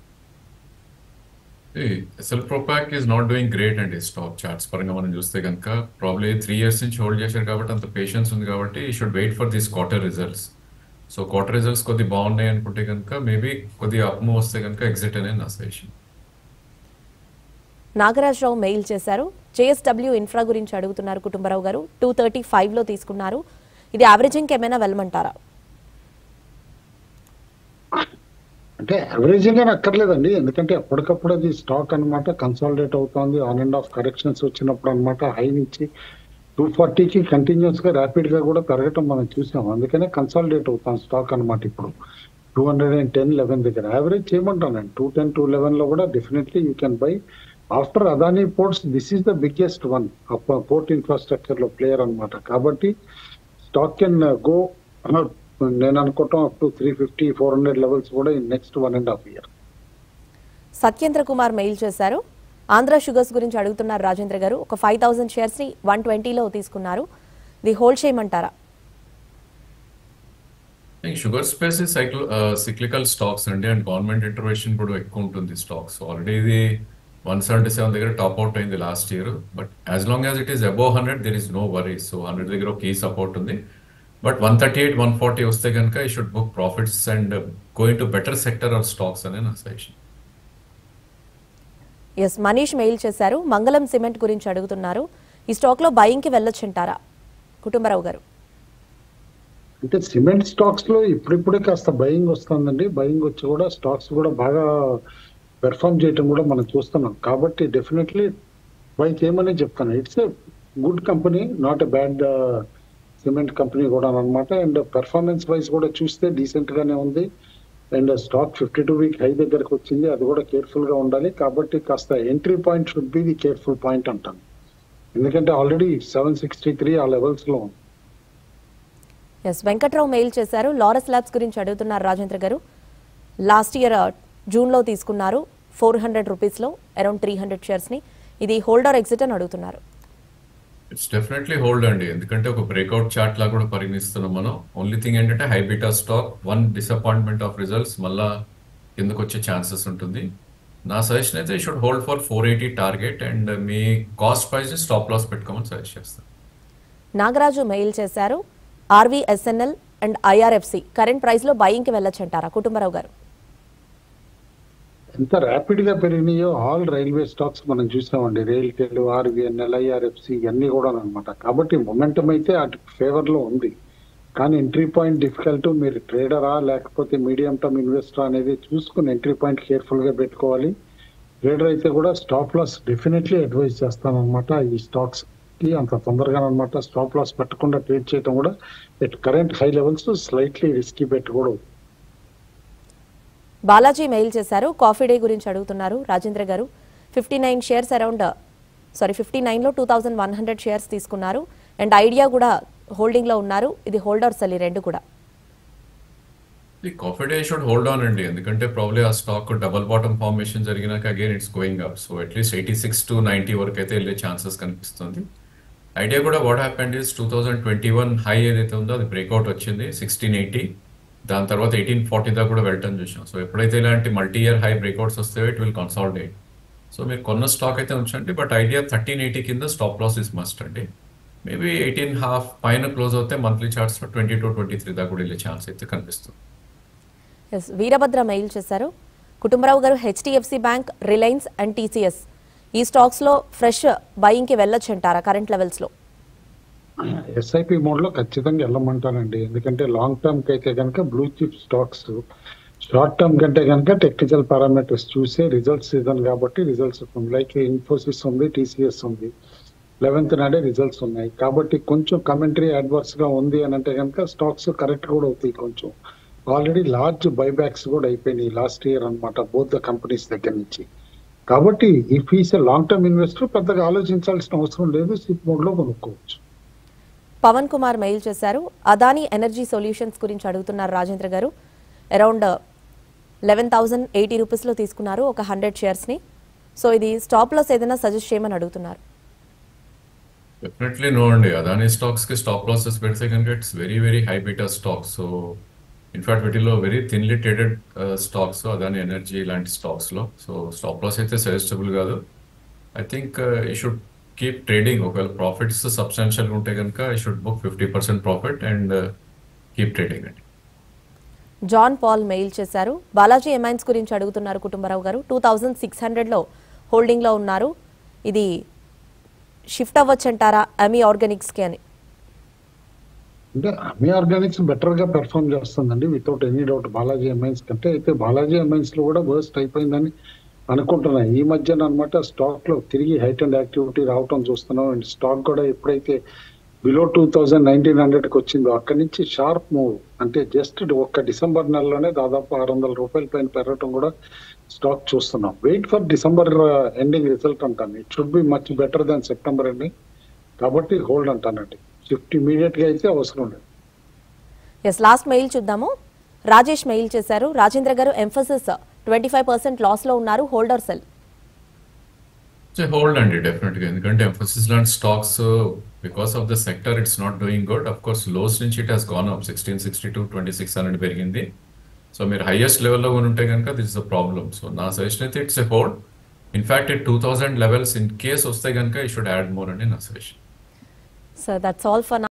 Essel Propack is not doing great అండి స్టాక్ చార్ట్స్ పరంగా మనం చూస్తే కనుక ప్రాబ్లీ త్రీ ఇయర్స్ నుంచి హోల్డ్ చేశారు కాబట్టి అంత పేషెన్స్ ఉంది కాబట్టి ఈ should wait for this quarter results so quarter results కొద్ది బాగున్నాయి అనుకుంటే కనుక మేబీ కొద్దిగా అప్ మూవ్ వస్తే కనుక ఎగ్జిట్ అనేది నా సజెషన్ నాగరాజరావు మెయిల్ చేశారు జేఎస్డబ్ల్యూ ఇన్ఫ్రా గురించి అడుగుతున్నారు కుటుంబరావు గారు టూ థర్టీ ఫైవ్లో తీసుకున్నారు ఇది యావరేజింగ్కి ఏమైనా వెళ్ళమంటారా అంటే యావరేజింగ్ అని అక్కర్లేదండి ఎందుకంటే ఎప్పటికప్పుడు అది స్టాక్ అన్నమాట కన్సాలిడేట్ అవుతుంది ఆన్ అండ్ ఆఫ్ కరెక్షన్స్ వచ్చినప్పుడు అన్నమాట హై నుంచి టూ ఫార్టీకి కంటిన్యూస్ గా ర్యాపిడ్ గా కూడా పెరగటం మనం చూసాం అందుకనే కన్సాలిడేట్ అవుతాం స్టాక్ అన్నమాట ఇప్పుడు two hundred and ten eleven దగ్గర యావరేజ్ చేయమంటానండి టూ టెన్ టూ లెవెన్ లో కూడా definitely you can buy after Adani Ports this is the biggest one port infrastructure లో ప్లేయర్ అన్నమాట కాబట్టి స్టాక్ కెన్ గో నేను అనుకోవటం up to three fifty four hundred levels కూడా in next one and half year Satyendra Kumar mail చేశారు Andhra Sugars గురించి అడుగుతున్నారు రాజేంద్ర గారు ఒక ఫైవ్ థౌసండ్ షేర్స్ ని వన్ ట్వంటీలో తీసుకున్నారు ఇది హోల్డ్ చేయమంటారా షుగర్ స్పేస్ సైక్లో సిక్లికల్ స్టాక్స్ అండి అండ్ గవర్నమెంట్ ఇంటర్వెన్షన్ కూడా ఎక్కువ ఉంటుంది స్టాక్స్ ఆల్రెడీ ఇది వన్ సెవెంటీ సెవెన్ దగ్గర టాప్ అవుట్ అయింది last year but as long as it is above hundred there is no worry so hundred దగ్గర ఒక కీ సపోర్ట్ ఉంది but one thirty eight one forty వస్తే కనుక ఈ should book profits and going to better sector of stocks అనే నా suggestion yes Manish mail చేశారు మంగళం సిమెంట్ గురించి అడుగుతున్నారు ఈ స్టాక్లో బయింగ్కి వెళ్ళొచ్చంటారా కుటుంబరావు గారు అంటే సిమెంట్ స్టాక్స్ లో ఇప్పుడిప్పుడే కాస్త బయింగ్ వస్తుందండి బయింగ్ వచ్చి కూడా స్టాక్స్ కూడా బాగా పెర్ఫామ్ చేయటం కూడా మనం చూస్తున్నాం కాబట్టి డెఫినెట్లీ బై చేయమని చెప్తాను it's a good company not a bad cement company కూడా అనమాట అండ్ పెర్ఫార్మెన్స్ వైజ్ కూడా చూస్తే డీసెంట్ గానే ఉంది and stock fifty two week high దగ్గరకు వచ్చింది అది కూడా కేర్ఫుల్ గా ఉండాలి కాబట్టి కాస్త entry point should be the careful point అంటాను ఎందుకంటే ఆల్రెడీ సెవెన్ సిక్స్టీ త్రీ ఆ లెవెల్స్ లో ఉంది ఎస్ వెంకట్రావు మెయిల్ చేశారు లారస్ ల్యాబ్స్ గురించి అడుగుతున్నారు రాజేంద్ర గారు లాస్ట్ ఇయర్ జూన్లో తీసుకున్నారు ఫోర్ హండ్రెడ్ రూపీస్లో అరౌండ్ త్రీ హండ్రెడ్ షేర్స్ని ఇది హోల్డర్ ఎగ్జిట్ అని అడుగుతున్నారు ఇట్స్ డెఫినెట్లీ హోల్డ్ అండి ఎందుకంటే ఒక బ్రేక్అవుట్ చార్ట్ లా కూడా పరిగణిస్తున్నాం మనం ఓన్లీ థింగ్ ఏంటంటే high beta stock one disappointment of results మళ్ళా కిందకు వచ్చే ఛాన్సెస్ ఉంటుంది నా సజెషన్ అయితే should hold for four eighty target and మీ కాస్ట్ ప్రైస్ స్టాప్ లాస్ పెట్టుకోమని సజెస్ట్ చేస్తాను నాగరాజు మెయిల్ చేశారు ఆర్వీఎస్ఎన్ఎల్ అండ్ ఐఆర్ఎఫ్సి కరెంట్ ప్రైస్లో బయింగ్కి వెళ్ళొచ్చంటారా కుటుంబరావు గారు ఎంత ర్యాపిడ్ గా పెరిగినాయో ఆల్ రైల్వే స్టాక్స్ మనం చూసామండి రైల్ టెల్ ఆర్వీఎన్ఎల్ ఐఆర్ఎఫ్సి ఇవన్నీ కూడా అనమాట కాబట్టి మొమెంటం అయితే అటు ఫేవర్ లో ఉంది కానీ ఎంట్రీ పాయింట్ డిఫికల్ట్ మీరు ట్రేడరా లేకపోతే మీడియం టర్మ్ ఇన్వెస్టర్ అనేది చూసుకుని ఎంట్రీ పాయింట్ కేర్ఫుల్ గా పెట్టుకోవాలి ట్రేడర్ అయితే కూడా స్టాప్ లాస్ డెఫినెట్లీ అడ్వైజ్ చేస్తాను అనమాట ఈ స్టాక్స్ కి అంత తొందరగా అనమాట స్టాప్ లాస్ పెట్టకుండా ట్రేడ్ చేయడం కూడా at current high levels slightly risky పెట్టకూడదు బాలాజీ మెయిల్ చేశారు కాఫీ డే గురించి అడుగుతున్నారు Rajendra garu fifty nine shares around sorry fifty నైన్లో two thousand one hundred shares తీసుకున్నారు అండ్ ఐడియా కూడా హోల్డింగ్లో ఉన్నారు ఇది హోల్డర్స్ అల్లి రెండు కూడా ఈ Coffee Day should hold on అండి ఎందుకంటే ప్రాబ్లీ ఆ స్టాక్ డబల్ బాటమ్ ఫార్మేషన్ జరిగినాక again it's going up so at least eighty six to ninety వరకు అయితే వెళ్ళే ఛాన్సెస్ కనిపిస్తుంది ఐడియా కూడా what happened is two thousand twenty one high ఏదైతే ఉందో అది బ్రేక్అవుట్ వచ్చింది సిక్స్టీన్ ఎయిటీ దాని తర్వాత ఎయిటీన్ ఫార్టీ దాకా కూడా వెళ్ళటం చూసాం సో ఎప్పుడైతే ఇలాంటి మల్టీ ఇయర్ హై బ్రేక్అవుట్స్ వస్తాయో ఇట్ విల్ కన్సాలిడేట్ సో మీరు కొన్న స్టాక్ అయితే ఉంచండి బట్ ఐడియా థర్టీన్ ఎయిటీ కింద స్టాప్ లాస్ ఇస్ మస్ట్ అండి మేబీ ఎయిటీన్ హాఫ్ పైన క్లోజ్ అవుతే మంత్లీ చార్ట్స్లో ట్వంటీ టు ట్వంటీ త్రీ దాకా కూడా వెళ్ళే ఛాన్స్ అయితే కనిపిస్తుంది ఎస్ వీరభద్ర మెయిల్ చేశారు Kutumbarao garu HDFC bank Reliance and TCS ఈ స్టాక్స్లో ఫ్రెష్ బయింగ్కి వెళ్ళొచ్చు అంటారా కరెంట్ లెవెల్స్లో ఎస్ఐపి మోడ్ లో ఖచ్చితంగా వెళ్ళమంటానండి ఎందుకంటే లాంగ్ టర్మ్ కి అయితే కనుక blue chip stocks short term కంటే కనుక టెక్నికల్ పారామీటర్స్ చూసే రిజల్ట్స్ సీజన్ కాబట్టి రిజల్ట్స్ ఉంది లైక్ ఇన్ఫోసిస్ ఉంది టీసీఎస్ ఉంది లెవెన్త్ నాడే రిజల్ట్స్ ఉన్నాయి కాబట్టి కొంచెం కమెంటరీ అడ్వర్స్ గా ఉంది అని అంటే కనుక స్టాక్స్ కరెక్ట్ కూడా అవుతాయి కొంచెం ఆల్రెడీ లార్జ్ బైబ్యాక్స్ కూడా అయిపోయినాయి లాస్ట్ ఇయర్ అన్నమాట బోత్ ద కంపెనీస్ దగ్గర నుంచి కాబట్టి ఈ ఫీస్ లాంగ్ టర్మ్ ఇన్వెస్టర్ పెద్దగా ఆలోచించాల్సిన అవసరం లేదు సిప్ మోడ్ లో కొనుక్కోవచ్చు పవన్ కుమార్ మెయిల్ చేశారు అదానీ ఎనర్జీ సొల్యూషన్స్ గురించి అడుగుతున్నారు రాజేంద్ర గారు అరౌండ్ లెవెన్ థౌసండ్ ఎయిటీ రూపీస్లో తీసుకున్నారు ఒక హండ్రెడ్ షేర్స్ని సో ఇది స్టాప్ లాస్ ఏదైనా సజెస్ట్ చేయమని అడుగుతున్నారు డెఫినెట్లీ నో అండి అదానీ స్టాక్స్ కి స్టాప్ లాసెస్ పెడితే కనుక it's very very high beta stocks so in fact వీటిలో very thinly traded stocks Adani Energy లాంటి స్టాక్స్ లో సో స్టాప్ లాస్ అయితే సజెస్టబుల్ కాదు ఐ థింక్ ఈ షుడ్ కీప్ ట్రేడింగ్ ఒకవేళ ప్రాఫిట్స్ సబ్స్టాన్షియల్ ఉంటే కనుక I should book fifty percent profit and keep trading అండి జాన్ పాల్ మెయిల్ చేశారు బాలాజీ ఎమైన్స్ గురించి అడుగుతున్నారు కుటుంబరావు గారు టూ థౌజండ్ సిక్స్ హండ్రెడ్లో హోల్డింగ్లో ఉన్నారు ఇది షిఫ్ట్ అవ్వచ్చంటారా అమీ ఆర్గానిక్స్కి అని అంటే అమీ ఆర్గానిక్స్ బెటర్ గా పెర్ఫామ్ చేస్తుందండి without any doubt Balaji Amines కంటే అయితే బాలాజీ ఎంఐన్స్ లో కూడా వర్స్ట్ అయిపోయిందని అనుకుంటున్నా ఈ మధ్యన అనమాట స్టాక్ లో తిరిగి హైట్ అండ్ యాక్టివిటీ రావటం చూస్తున్నాం అండ్ స్టాక్ కూడా ఎప్పుడైతే below two thousand nineteen hundred కి వచ్చిందో అక్కడి నుంచి షార్ప్ మూవ్ అంటే జస్ట్ ఒక్క డిసెంబర్ నెలలోనే దాదాపు ఆరు వందల రూపాయల పైన పెరగటం కూడా స్టాక్ చూస్తున్నాం wait for December ending result అంటాను it should be much better than September ending కాబట్టి హోల్డ్ అంటానండి షిఫ్ట్ ఇమీడియట్ గా అయితే అవసరం లేదు ఎస్ లాస్ట్ మెయిల్ చూద్దాము రాజేష్ మెయిల్ చేశారు Rajendra garu Mphasis twenty five percent లాస్లో ఉన్నారు హోల్డర్ సెల్ హోల్డ్ అండి డెఫినెట్ గా ఎందుకంటే ఎంఫోసిస్ లాంటి stocks because of the sector it's not doing good of course lows నుంచి it has gone up sixteen sixty two twenty six hundred పెరిగింది so మీరు highest లెవెల్లో ఉంటే కనుక this is a problem so నా సజెషన్ అయితే it's a hold in fact two thousand levels in case వస్తే కనుక ఈ షుడ్ యాడ్ మోర్ అండి నా suggestion so that's all for